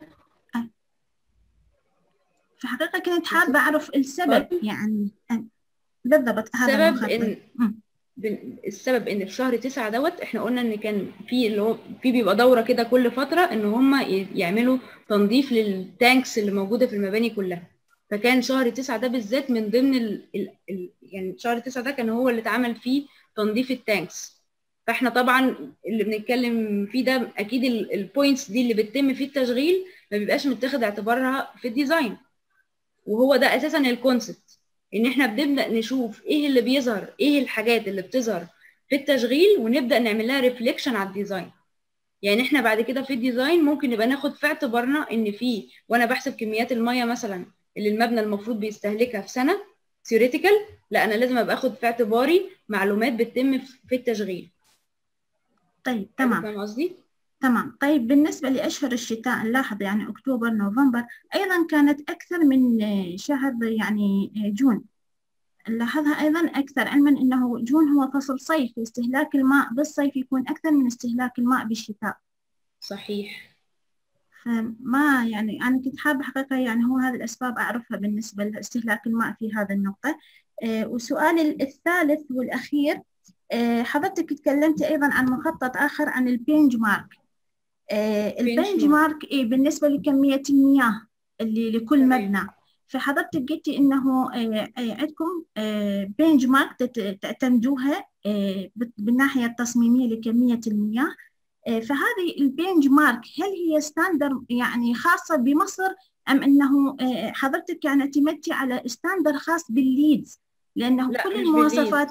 فحقيقة كنت حابة أعرف السبب يعني آه، بالضبط هذا السبب المخطط إن مم. بن- السبب ان في شهر تسعة دوت احنا قلنا ان كان في اللي هو في بيبقى دوره كده كل فتره ان هم يعملوا تنظيف للتانكس اللي موجوده في المباني كلها فكان شهر تسعة ده بالذات من ضمن ال ال ال يعني شهر تسعة ده كان هو اللي اتعمل فيه تنظيف التانكس فاحنا طبعا اللي بنتكلم فيه ده اكيد البوينتس دي اللي بتتم في التشغيل ما بيبقاش متاخد اعتبارها في الديزاين وهو ده اساسا الكونسبت ان احنا بنبدا نشوف ايه اللي بيظهر ايه الحاجات اللي بتظهر في التشغيل ونبدا نعمل لها ريفليكشن على الديزاين يعني احنا بعد كده في الديزاين ممكن نبقى ناخد في اعتبارنا ان في وانا بحسب كميات الميه مثلا اللي المبنى المفروض بيستهلكها في سنه ثيوريتيكال لا انا لازم ابقى اخد في اعتباري معلومات بتتم في التشغيل طيب تمام فاهم قصدي تمام طيب بالنسبة لأشهر الشتاء نلاحظ يعني أكتوبر نوفمبر أيضا كانت أكثر من شهر يعني جون نلاحظها أيضا أكثر علما أنه جون هو فصل صيف استهلاك الماء بالصيف يكون أكثر من استهلاك الماء بالشتاء صحيح فما يعني أنا كنت حابة حقيقة يعني هو هذه الأسباب أعرفها بالنسبة لاستهلاك الماء في هذا النقطة آه وسؤالي الثالث والأخير آه حضرتك تكلمت أيضا عن مخطط آخر عن البينج مارك آه البنج مارك إيه بالنسبة لكمية المياه اللي لكل مبنى فحضرتك قلتي إنه آه عندكم آه بنج مارك تعتمدوها بالناحية التصميمية لكمية المياه فهذه البنج مارك هل هي ستاندر يعني خاصة بمصر أم أنه حضرتك يعني اعتمدتي على ستاندر خاص بالليدز لأنه كل المواصفات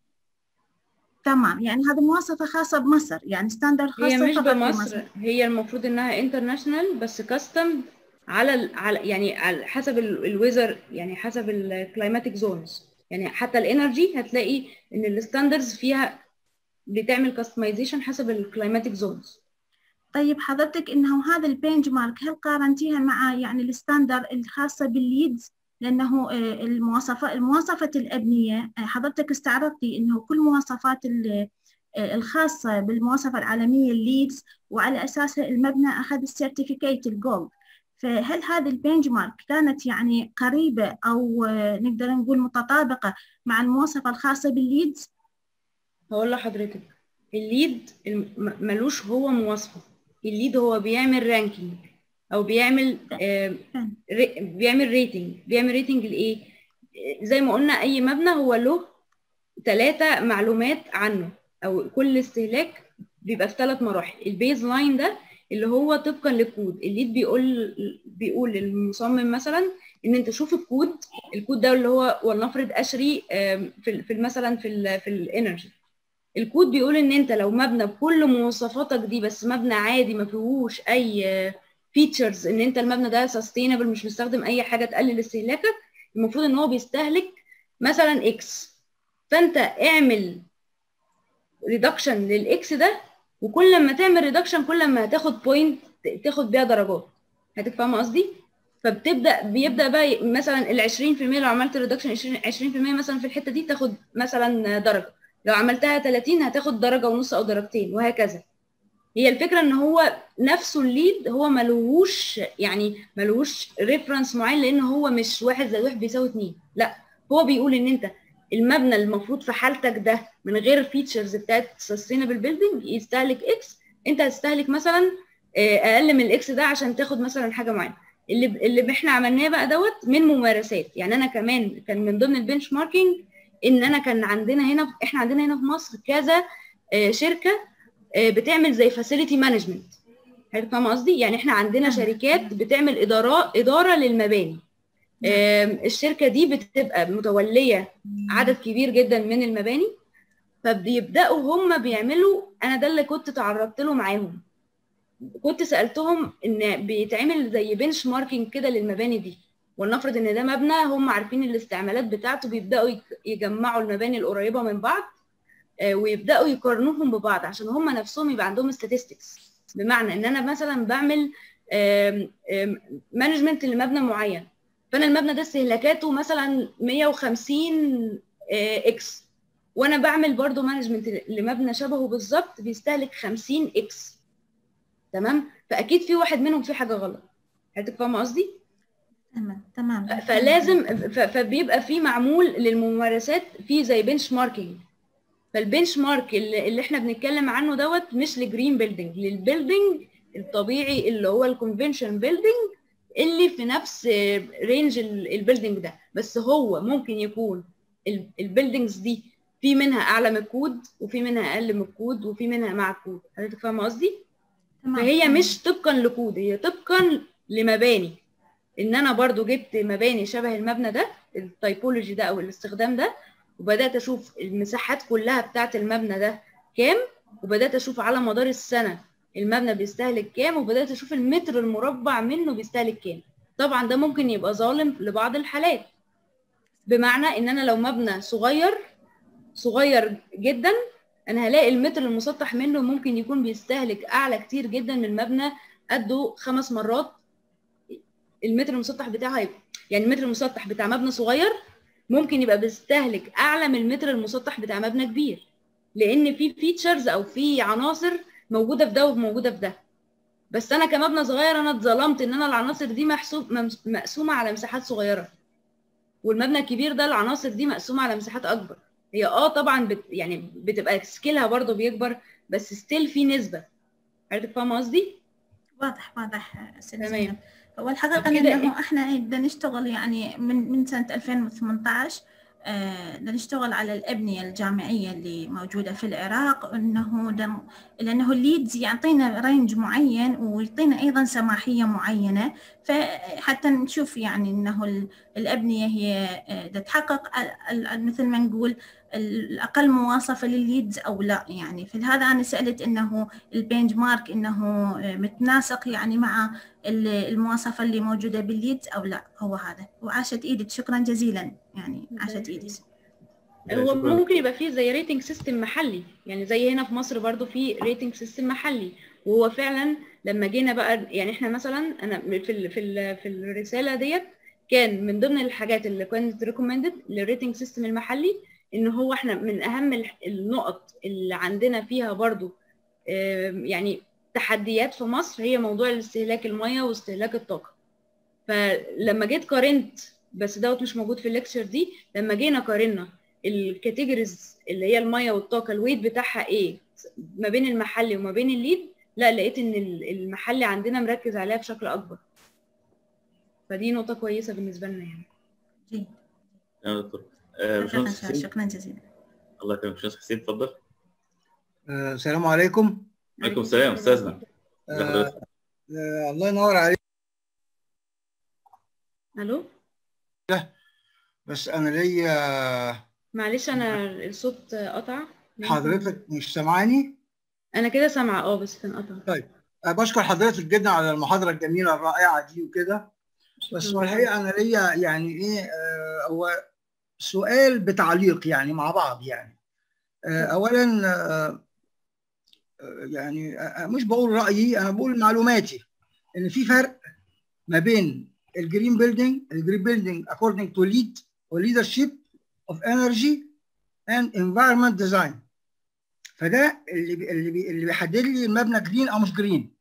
تمام يعني هذه مواصفة خاصة بمصر يعني ستاندرد خاصة هي مش بمصر هي المفروض انها انترناشونال بس كاستم على ال... على يعني على حسب الويزر يعني حسب الكلايماتيك زونز يعني حتى الانرجي هتلاقي ان الستاندرز فيها بتعمل كاستمايزيشن حسب الكلايماتيك زونز طيب حضرتك انه هذا البينج مارك هل قارنتيها مع يعني الستاندر الخاصة بالليدز لأنه المواصفات المواصفة الأبنية حضرتك استعرضتي أنه كل مواصفات الخاصة بالمواصفة العالمية الليدز وعلى أساسها المبنى أخذ السيرتيفيكيت الجولد فهل هذه البنج مارك كانت يعني قريبة أو نقدر نقول متطابقة مع المواصفة الخاصة بالليدز؟ هقول لحضرتك الليد ملوش هو مواصفة الليد هو بيعمل رانكينج او بيعمل آه ري بيعمل ريتنج بيعمل ريتنج لايه زي ما قلنا اي مبنى هو له ثلاثة معلومات عنه او كل استهلاك بيبقى في ثلاث مراحل البيز لاين ده اللي هو طبقا للكود الليد بيقول بيقول للمصمم مثلا ان انت شوف الكود الكود ده اللي هو ولنفرض اشري في في مثلا في ال في الانرجي الكود بيقول ان انت لو مبنى بكل مواصفاتك دي بس مبنى عادي ما فيهوش اي فيتشرز ان انت المبنى ده سستينبل مش مستخدم اي حاجه تقلل استهلاكك المفروض ان هو بيستهلك مثلا اكس فانت اعمل ريدكشن للاكس ده وكل ما تعمل ريدكشن كل ما هتاخد بوينت تاخد بيها درجات هتفهم قصدي فبتبدا بيبدا بقى مثلا ال 20% لو عملت ريدكشن 20 20% مثلا في الحته دي تاخد مثلا درجه لو عملتها 30 هتاخد درجه ونص او درجتين وهكذا هي الفكره ان هو نفسه الليد هو ملوش يعني ملوش ريفرنس معين لان هو مش واحد زائد واحد بيساوي اتنين لا هو بيقول ان انت المبنى المفروض في حالتك ده من غير الفيتشرز بتاعت سستينبل بيلدينج يستهلك اكس انت هتستهلك مثلا اقل من الاكس ده عشان تاخد مثلا حاجه معينه اللي اللي احنا عملناه بقى دوت من ممارسات يعني انا كمان كان من ضمن البنش ماركينج ان انا كان عندنا هنا احنا عندنا هنا في مصر كذا شركه بتعمل زي فاسيلتي مانجمنت فاهم قصدي يعني احنا عندنا شركات بتعمل اداره اداره للمباني الشركه دي بتبقى متوليه عدد كبير جدا من المباني فبيبداوا هم بيعملوا انا ده اللي كنت تعرضت له معاهم كنت سالتهم ان بيتعمل زي بنش ماركينج كده للمباني دي ولنفرض ان ده مبنى هم عارفين الاستعمالات بتاعته بيبداوا يجمعوا المباني القريبه من بعض ويبداوا يقارنوهم ببعض عشان هم نفسهم يبقى عندهم statistics بمعنى ان انا مثلا بعمل مانجمنت لمبنى معين فانا المبنى ده استهلاكاته مثلا 150 اكس وانا بعمل برضو مانجمنت لمبنى شبهه بالظبط بيستهلك 50 اكس تمام فاكيد في واحد منهم فيه حاجه غلط حضرتك فاهمه قصدي تمام تمام فلازم فبيبقى في معمول للممارسات في زي بنش ماركينج فالبنش مارك اللي, اللي احنا بنتكلم عنه دوت مش لجرين بيلدينج للبيلدينج الطبيعي اللي هو الكونفنشن بيلدينج اللي في نفس رينج البيلدينج ده بس هو ممكن يكون البيلدينجز دي في منها اعلى من الكود وفي منها اقل من الكود وفي منها مع الكود حضرتك فاهمه قصدي فهي مش طبقا لكود هي طبقا لمباني ان انا برضو جبت مباني شبه المبنى ده التايبولوجي ده او الاستخدام ده وبدات اشوف المساحات كلها بتاعه المبنى ده كام وبدات اشوف على مدار السنه المبنى بيستهلك كام وبدات اشوف المتر المربع منه بيستهلك كام طبعا ده ممكن يبقى ظالم لبعض الحالات بمعنى ان انا لو مبنى صغير صغير جدا انا هلاقي المتر المسطح منه ممكن يكون بيستهلك اعلى كتير جدا من مبنى قده خمس مرات المتر المسطح بتاعه هيبقى يعني المتر المسطح بتاع مبنى صغير ممكن يبقى بيستهلك اعلى من المتر المسطح بتاع مبنى كبير لان في فيتشرز او في عناصر موجوده في ده وموجوده في ده بس انا كمبنى صغير انا اتظلمت ان انا العناصر دي محسوب مقسومه على مساحات صغيره والمبنى الكبير ده العناصر دي مقسومه على مساحات اكبر هي اه طبعا بت يعني بتبقى سكيلها برضو بيكبر بس ستيل في نسبه حضرتك فاهمه قصدي؟ واضح واضح استاذ تمام. زينب هو الحقيقة طب كده انه احنا بدنا نشتغل يعني من من سنة 2018 آه، بدنا نشتغل على الأبنية الجامعية اللي موجودة في العراق انه دم لأنه الليدز يعطينا رينج معين ويعطينا أيضا سماحية معينة فحتى نشوف يعني انه ال- الأبنية هي آه، بدها تحقق ال- ال- مثل ما نقول الأقل مواصفة للليدز أو لا يعني فلهذا أنا سألت إنه البنج مارك إنه آه، متناسق يعني مع ال- المواصفة اللي موجودة بالليدز أو لا هو هذا وعاشت إيدك شكرا جزيلا يعني عاشت إيدك هو شكراً. ممكن يبقى فيه زي ريتنج سيستم محلي يعني زي هنا في مصر برضو في ريتنج سيستم محلي وهو فعلا لما جينا بقى يعني احنا مثلا انا في ال في ال في الرساله ديت كان من ضمن الحاجات اللي كانت ريكومندد للريتنج سيستم المحلي ان هو احنا من اهم ال- النقط اللي عندنا فيها برضو آم، يعني تحديات في مصر هي موضوع استهلاك الميه واستهلاك الطاقه فلما جيت قارنت بس دوت مش موجود في الليكتشر دي لما جينا قارنا الكاتيجوريز اللي هي الميه والطاقه الويت بتاعها ايه ما بين المحلي وما بين الليد لا لقيت ان ال- المحلي عندنا مركز عليها بشكل اكبر فدي نقطه كويسه بالنسبه لنا يعني جيد يا دكتور آه، باشمهندس شكرا حسين شكرا جزيلا الله يكرمك باشمهندس حسين اتفضل آه، السلام عليكم عليكم السلام استاذنا ازي آه، حضرتك آه، الله ينور عليك الو بس انا ليا معلش انا الصوت قطع حضرتك مش سامعاني انا كده سامعه اه بس كان قطع آه، بشكر حضرتك جدا على المحاضره الجميله الرائعه دي وكده بس هو الحقيقه انا ليا يعني ايه آه، هو سؤال بتعليق يعني مع بعض يعني آه، اولا آه، آه، يعني آه، مش بقول رايي انا بقول معلوماتي ان في فرق ما بين الجرين بيلدينج الجرين بيلدينج according to lead or leadership of energy and environment design فده اللي بي اللي, بي اللي بيحدد لي المبنى جرين او مش جرين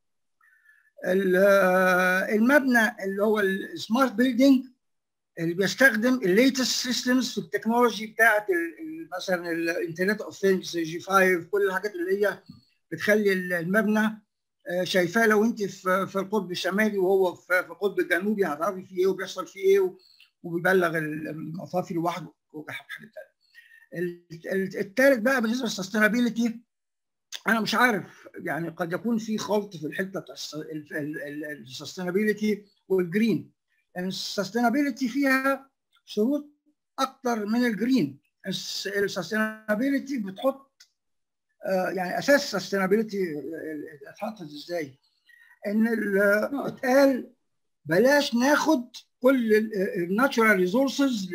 المبنى اللي هو السمارت بيلدينج اللي بيستخدم الليتست سيستمز في التكنولوجي بتاعت ال- ال- مثلا الانترنت اوف ثينجز جي 5 كل الحاجات اللي هي بتخلي المبنى آه، شايفاه لو انت في في القطب الشمالي وهو في في القطب الجنوبي هتعرفي فيه ايه وبيحصل فيه ايه و- وبيبلغ المطافي لوحده وحاجات تانية. الثالث بقى بالنسبه للسستينابيلتي انا مش عارف يعني قد يكون في خلط في الحته بتاع السستينابيلتي والجرين يعني السستينابيلتي فيها شروط اكتر من الجرين السستينابيلتي بتحط آه، يعني اساس السستينابيلتي اتحطت ازاي؟ ان ال- اتقال بلاش ناخد كل الناتشورال ريسورسز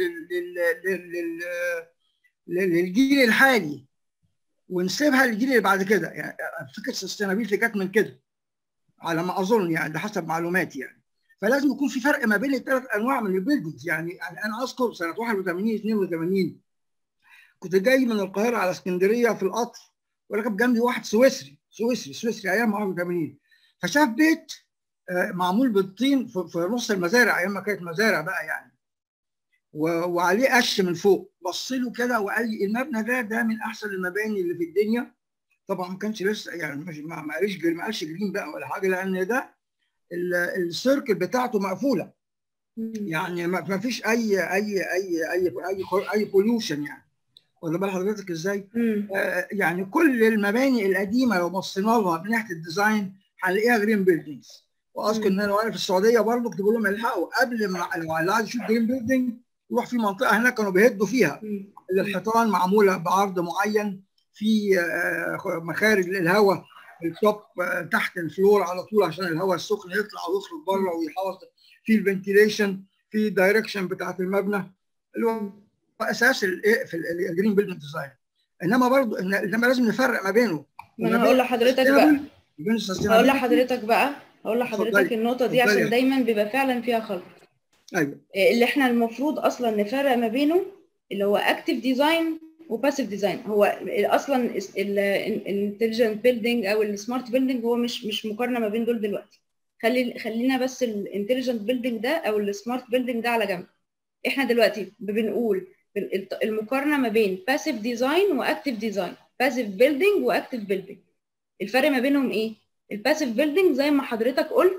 للجيل الحالي ونسيبها للجيل اللي بعد كده يعني فكره السستينابيلتي جت من كده على ما اظن يعني ده حسب معلوماتي يعني فلازم يكون في فرق ما بين الثلاث انواع من البيلدنجز يعني يعني انا اذكر سنه 81 82 كنت جاي من القاهره على اسكندريه في القطر وركب جنبي واحد سويسري سويسري سويسري ايام 81 فشاف بيت آه، معمول بالطين في في نص المزارع ايام ما كانت مزارع بقى يعني و- وعليه قش من فوق بص له كده وقال لي المبنى ده ده من احسن المباني اللي في الدنيا طبعا ما كانش لسه يعني مش ما ما قالش جرين- ما قالش جرين بقى ولا حاجه لان ده ال- السيركل بتاعته مقفوله يعني ما ما فيش اي اي اي اي اي اي بوليوشن يعني واخد بال حضرتك ازاي؟ مم. آه، يعني كل المباني القديمه لو بصينا لها من ناحيه الديزاين هنلاقيها جرين بيلدينجز واذكر ان انا وانا في السعوديه برضه كنت بقول لهم الحقوا قبل ما لو اللي عايز يشوف جرين بيلدينج يروح في منطقه هناك كانوا بيهدوا فيها مم. اللي الحيطان معموله بعرض معين في آه، مخارج للهواء التوب آه، تحت الفلور على طول عشان الهواء السخن يطلع ويخرج بره ويحافظ في الفنتيليشن في الدايركشن بتاعت المبنى اللي هو اساس الايه في الجرين بيلدينج ديزاين انما برضه إن- انما لازم نفرق ما بينه ما انا هقول لحضرتك بقى بين هقول لحضرتك بقى هقول لحضرتك اتفضلي. النقطة دي اتفضلي. عشان دايما بيبقى فعلا فيها خلط ايوه اللي احنا المفروض اصلا نفرق ما بينه اللي هو اكتيف ديزاين وباسيف ديزاين هو اصلا الانتليجنت بيلدينج او السمارت بيلدينج هو مش مش مقارنه ما بين دول دلوقتي خلي خلينا بس الانتليجنت بيلدينج ده او السمارت بيلدينج ده على جنب احنا دلوقتي بنقول الت- المقارنه ما بين باسيف ديزاين واكتيف ديزاين باسيف بيلدينج واكتيف بيلدينج الفرق ما بينهم ايه الباسيف بيلدينج زي ما حضرتك قلت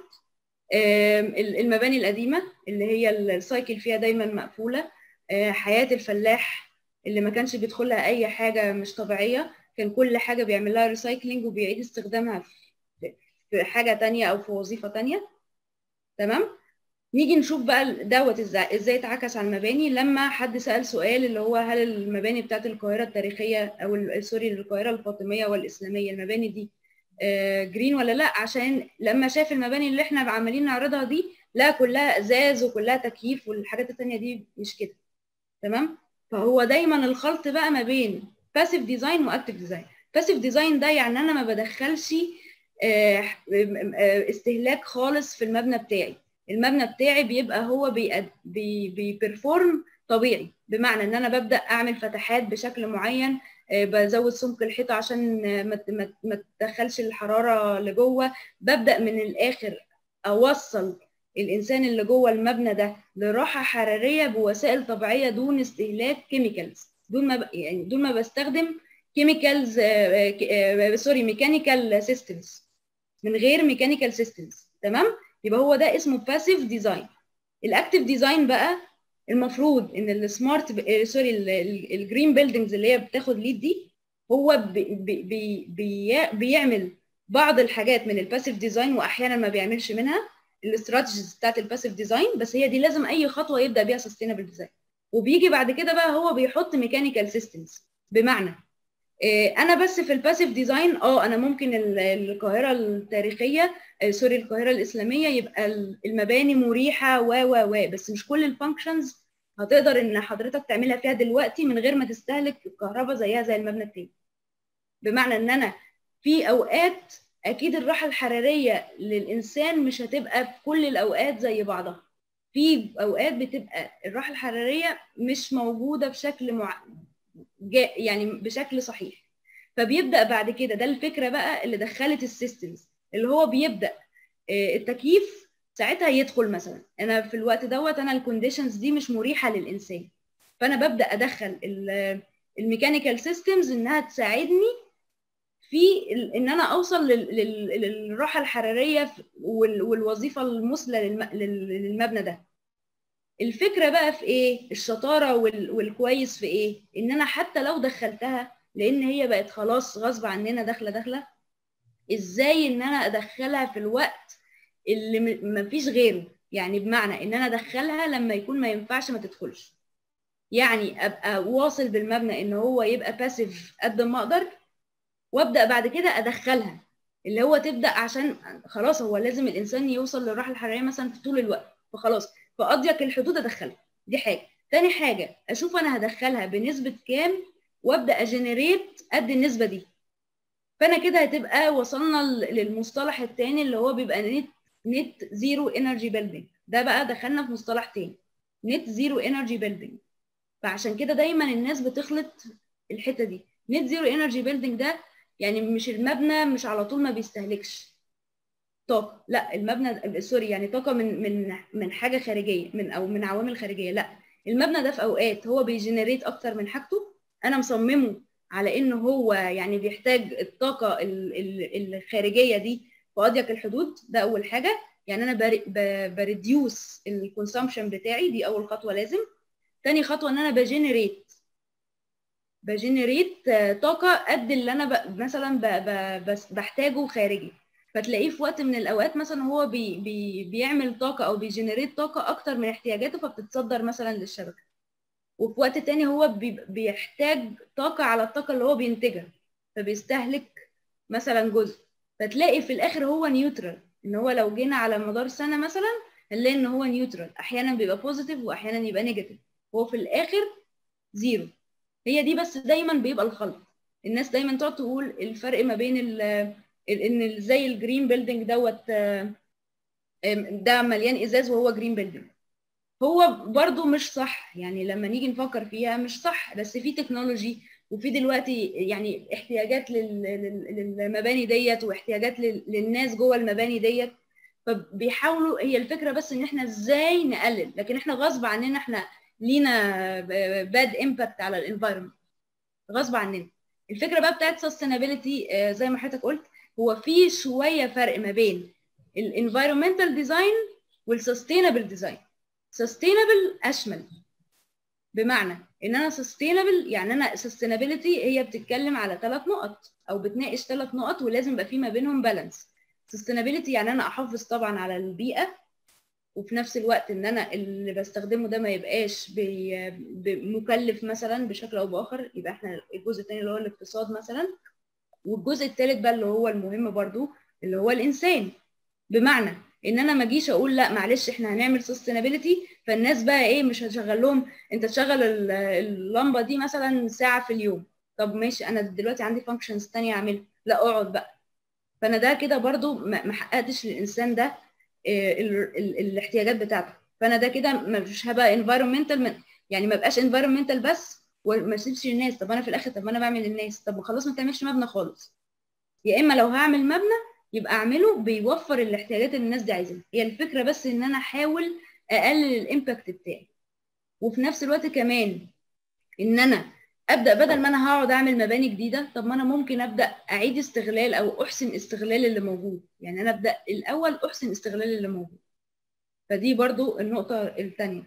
آم، ال- المباني القديمه اللي هي ال- السايكل فيها دايما مقفوله آه، حياه الفلاح اللي ما كانش بيدخلها اي حاجه مش طبيعيه كان كل حاجه بيعمل لها ريسايكلينج وبيعيد استخدامها في في حاجه تانية او في وظيفه تانية تمام نيجي نشوف بقى دوت ازاي ازاي اتعكس على المباني لما حد سأل سؤال اللي هو هل المباني بتاعت القاهرة التاريخية او ال- سوري القاهرة الفاطمية والإسلامية المباني دي آه، جرين ولا لا عشان لما شاف المباني اللي احنا عمالين نعرضها دي لا كلها ازاز وكلها تكييف والحاجات التانية دي مش كده تمام فهو دايما الخلط بقى ما بين باسيف ديزاين واكتيف ديزاين باسيف ديزاين ده يعني انا ما بدخلش آه، آه، استهلاك خالص في المبنى بتاعي المبنى بتاعي بيبقى هو بيأد- بي بيبرفورم طبيعي بمعنى ان انا ببدا اعمل فتحات بشكل معين آه، بزود سمك الحيطه عشان آه، ما ت- ما ت- ما تدخلش الحراره لجوه ببدا من الاخر اوصل الانسان اللي جوه المبنى ده لراحه حراريه بوسائل طبيعيه دون استهلاك كيميكالز دون ما ب... يعني دون ما بستخدم كيميكالز سوري ميكانيكال سيستمز من غير ميكانيكال سيستمز تمام يبقى هو ده اسمه باسيف ديزاين الاكتيف ديزاين بقى المفروض ان السمارت سوري الجرين بيلدينجز اللي هي بتاخد ليد دي هو بي بي بي بي بيعمل بعض الحاجات من الباسيف ديزاين واحيانا ما بيعملش منها الاستراتيجيز بتاعت الباسيف ديزاين بس هي دي لازم اي خطوه يبدا بيها سستينبل ديزاين وبيجي بعد كده بقى هو بيحط ميكانيكال سيستمز بمعنى إيه، انا بس في الباسيف ديزاين اه انا ممكن ال- القاهره التاريخيه آه، سوري القاهره الاسلاميه يبقى ال- المباني مريحه و و و بس مش كل الفانكشنز هتقدر ان حضرتك تعملها فيها دلوقتي من غير ما تستهلك الكهرباء زيها زي المبنى التاني بمعنى ان انا في اوقات اكيد الراحه الحراريه للانسان مش هتبقى في كل الاوقات زي بعضها في اوقات بتبقى الراحه الحراريه مش موجوده بشكل مع... جا... يعني بشكل صحيح فبيبدا بعد كده ده الفكره بقى اللي دخلت السيستمز اللي هو بيبدا آه، التكييف ساعتها يدخل مثلا انا في الوقت دوت انا الكونديشنز دي مش مريحه للانسان فانا ببدا ادخل الميكانيكال سيستمز انها تساعدني في ال- ان انا اوصل لل- لل- للراحه الحراريه في- وال- والوظيفه المثلى للم- لل- للمبنى ده الفكره بقى في ايه الشطاره وال- والكويس في ايه ان انا حتى لو دخلتها لان هي بقت خلاص غصب عننا داخله داخله ازاي ان انا ادخلها في الوقت اللي م- مفيش غيره يعني بمعنى ان انا ادخلها لما يكون ما ينفعش ما تدخلش يعني ابقى واصل بالمبنى ان هو يبقى باسيف قد ما اقدر وابدا بعد كده ادخلها اللي هو تبدا عشان خلاص هو لازم الانسان يوصل للراحه الحراريه مثلا في طول الوقت فخلاص في اضيق الحدود ادخلها دي حاجه تاني حاجه اشوف انا هدخلها بنسبه كام وابدا اجنريت قد النسبه دي فانا كده هتبقى وصلنا ل- للمصطلح التاني اللي هو بيبقى نت نت زيرو انرجي بيلدينج ده بقى دخلنا في مصطلح تاني نت زيرو انرجي بيلدينج فعشان كده دايما الناس بتخلط الحته دي نت زيرو انرجي بيلدينج ده يعني مش المبنى مش على طول ما بيستهلكش طاقه لا المبنى سوري يعني طاقه من من من حاجه خارجيه من او من عوامل خارجيه لا المبنى ده في اوقات هو بيجنريت اكتر من حاجته انا مصممه على ان هو يعني بيحتاج الطاقه ال- ال- الخارجيه دي في اضيق الحدود ده اول حاجه يعني انا بريديوس الكونسامشن بتاعي دي اول خطوه لازم تاني خطوه ان انا بجنريت بجنريت آه، طاقه قد اللي انا ب... مثلا ب... ب... بس بحتاجه خارجي فتلاقيه في وقت من الاوقات مثلا هو بي بي بيعمل طاقه او بيجنريت طاقه اكتر من احتياجاته فبتتصدر مثلا للشبكه وفي وقت تاني هو بي بيحتاج طاقه على الطاقه اللي هو بينتجها فبيستهلك مثلا جزء فتلاقي في الاخر هو نيوترال ان هو لو جينا على مدار سنه مثلا هنلاقي ان هو نيوترال احيانا بيبقى بوزيتيف واحيانا يبقى نيجاتيف هو في الاخر زيرو هي دي بس دايما بيبقى الخلط الناس دايما تقعد تقول الفرق ما بين ال ان زي الجرين بيلدينج دوت ده مليان ازاز وهو جرين بيلدينج هو برضو مش صح يعني لما نيجي نفكر فيها مش صح بس في تكنولوجي وفي دلوقتي يعني احتياجات للمباني ديت واحتياجات للناس جوه المباني ديت فبيحاولوا هي الفكره بس ان احنا ازاي نقلل لكن احنا غصب عننا احنا لينا باد امباكت على الانفايرمنت غصب عننا الفكره بقى بتاعت سستينابيلتي زي ما حضرتك قلت هو في شويه فرق ما بين الانفايرمنتال ديزاين والسستينابل ديزاين سستينابل اشمل بمعنى ان انا سستينابل يعني انا سستينابيلتي هي بتتكلم على ثلاث نقط او بتناقش ثلاث نقط ولازم يبقى في ما بينهم بالانس سستينابيلتي يعني انا احافظ طبعا على البيئه وفي نفس الوقت ان انا اللي بستخدمه ده ما يبقاش مكلف مثلا بشكل او باخر يبقى احنا الجزء الثاني اللي هو الاقتصاد مثلا والجزء الثالث بقى اللي هو المهم برضو اللي هو الانسان بمعنى ان انا ما اجيش اقول لا معلش احنا هنعمل سستينابيلتي فالناس بقى ايه مش هتشغل لهم انت تشغل اللمبه دي مثلا ساعه في اليوم طب ماشي انا دلوقتي عندي فانكشنز ثانيه اعملها لا اقعد بقى فانا ده كده برضو ما حققتش للانسان ده ال ال الاحتياجات بتاعته فانا ده كده مش هبقى انفايرمنتال يعني ما بقاش انفايرمنتال بس وما اسيبش للناس طب انا في الاخر طب ما انا بعمل للناس طب خلاص ما تعملش مبنى خالص يا اما لو هعمل مبنى يبقى اعمله بيوفر الاحتياجات اللي الناس دي عايزينها هي الفكره بس ان انا احاول اقلل الامباكت بتاعي وفي نفس الوقت كمان ان انا ابدا بدل ما انا هقعد اعمل مباني جديده طب ما انا ممكن ابدا اعيد استغلال او احسن استغلال اللي موجود يعني انا ابدا الاول احسن استغلال اللي موجود فدي برضو النقطه الثانيه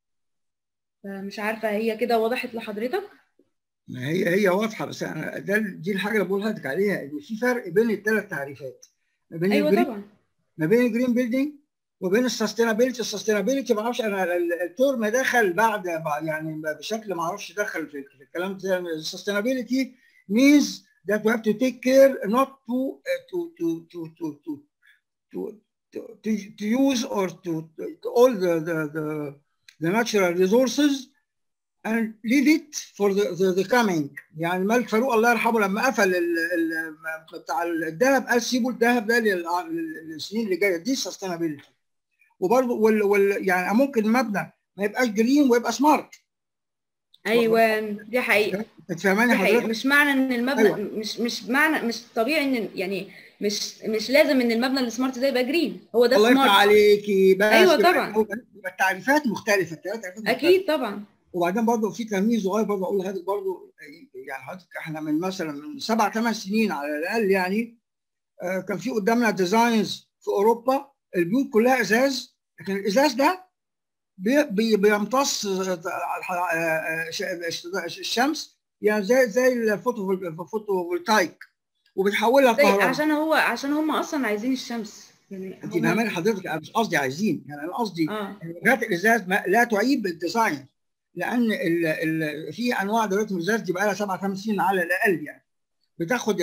فمش عارفه هي كده وضحت لحضرتك ما هي هي واضحه بس انا ده دي الحاجه اللي بقول لحضرتك عليها ان في فرق بين الثلاث تعريفات ما بين ايوه الجرين طبعا ما بين الجرين بيلدينج وبين السستينابيلتي السستينابيلتي ما اعرفش انا الترم دخل بعد يعني بشكل ما اعرفش دخل في الكلام ده السستينابيلتي means that we have to take care not to to to to to to to, to, to, to use or to, to all the, the the the natural resources and leave it for the, the, the coming يعني الملك فاروق الله يرحمه لما قفل ال ال بتاع الذهب قال سيبوا الذهب ده للسنين اللي جايه دي سستينابيلتي وبرضه وال, وال يعني ممكن المبنى ما يبقاش جرين ويبقى سمارت ايوه دي حقيقه تفهماني دي حقيقة. حضرتك؟ مش معنى ان المبنى أيوة. مش مش معنى مش طبيعي ان يعني مش مش لازم ان المبنى السمارت ده يبقى جرين هو ده الله يفتح سمارت عليكي بس أيوة يبقى- طبعا. يبقى التعريفات مختلفه الثلاث تعريفات مختلفة. اكيد طبعا وبعدين برضه في تلميذ صغير برضه اقول لحضرتك برضه يعني حضرتك احنا من مثلا من سبع ثمان سنين على الاقل يعني آه، كان في قدامنا ديزاينز في اوروبا البيوت كلها ازاز لكن الازاز ده بي بي بيمتص آه، آه، ش- ش- الشمس يعني زي زي الفوتو الفوتوفولتايك وبتحولها زي لكهرباء عشان هو عشان هم اصلا عايزين الشمس يعني انت هم- فاهماني حضرتك انا مش قصدي عايزين يعني انا قصدي اه حاجات الازاز ما لا تعيب بالديزاين لان ال ال في انواع دلوقتي من الازاز دي بقى لها سبع ثمان سنين على الاقل يعني بتاخد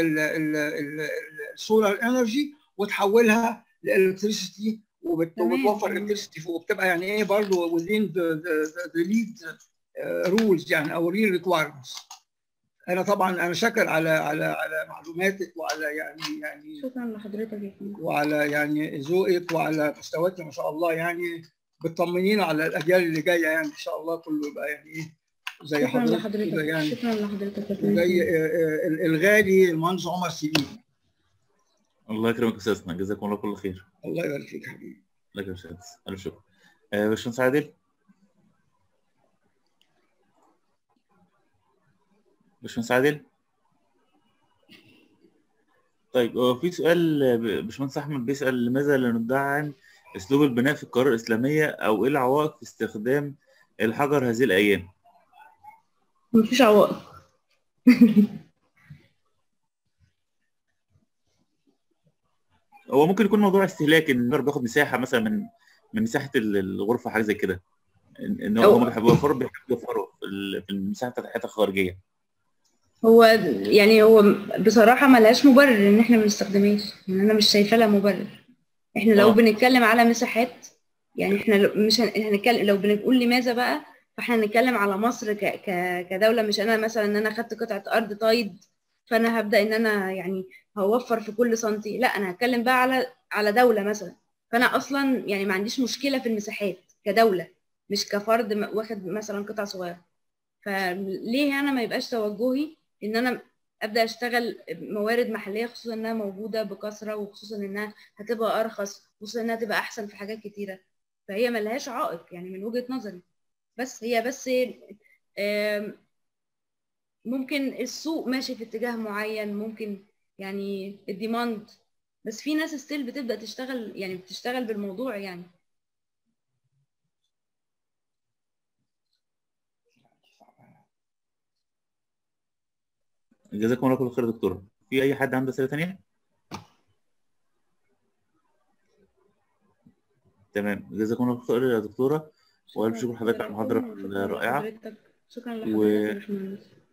السولار انرجي وتحولها لالكتريسيتي تمام. وبتوفر الكتريسيتي وبتبقى يعني ايه برضه within the, the, the lead uh, rules يعني او real requirements انا طبعا انا شاكر على على على معلوماتك وعلى يعني يعني شكرا لحضرتك يا فندم وعلى يعني ذوقك وعلى مستواك ما شاء الله يعني بتطمنينا على الاجيال اللي جايه يعني ان شاء الله كله يبقى يعني ايه زي شكرا حضرتك كده لحضرتك يعني شكرا لحضرتك يا فندم زي آه، آه، الغالي المهندس عمر سليم الله يكرمك يا استاذنا جزاكم الله كل خير الله يبارك فيك يا حبيبي الله يكرمك يا باشمهندس الف شكر آه، باشمهندس عادل باشمهندس عادل طيب هو في سؤال آه، باشمهندس احمد بيسال لماذا لا ندعي عن اسلوب البناء في القاهره الاسلاميه او ايه العوائق في استخدام الحجر هذه الايام مفيش عوائق هو ممكن يكون موضوع استهلاك ان النور بياخد مساحه مثلا من من مساحه ال- الغرفه حاجه زي كده ان إن أو- هم بيحبوا يوفروا بيحبوا يوفروا في ال- في المساحه بتاعت الحياه الخارجيه هو يعني هو بصراحة ملهاش مبرر إن إحنا ما نستخدمهاش يعني أنا مش شايفة لها مبرر إحنا لو آه. بنتكلم على مساحات يعني إحنا لو- مش هن- هنتكلم لو بنقول لماذا بقى فإحنا هنتكلم على مصر ك ك كدولة مش أنا مثلا إن أنا خدت قطعة أرض طايد فأنا هبدأ إن أنا يعني هوفر في كل سنتي لا أنا هتكلم بقى على على دولة مثلا فأنا أصلا يعني ما عنديش مشكلة في المساحات كدولة مش كفرد م- واخد مثلا قطعة صغيرة فليه أنا ما يبقاش توجهي ان انا ابدا اشتغل موارد محليه خصوصا انها موجوده بكثره وخصوصا انها هتبقى ارخص خصوصا انها تبقى احسن في حاجات كتيره فهي ملهاش عائق يعني من وجهه نظري بس هي بس آم، ممكن السوق ماشي في اتجاه معين ممكن يعني الديماند بس في ناس ستيل بتبدا تشتغل يعني بتشتغل بالموضوع يعني جزاكم الله كل خير يا دكتوره في اي حد عنده اسئله ثانيه تمام جزاكم الله خير يا دكتوره والف شكر لحضرتك على المحاضره شكراً الرائعه لحضرتك. شكرا و- لحضرتك يا باشمهندس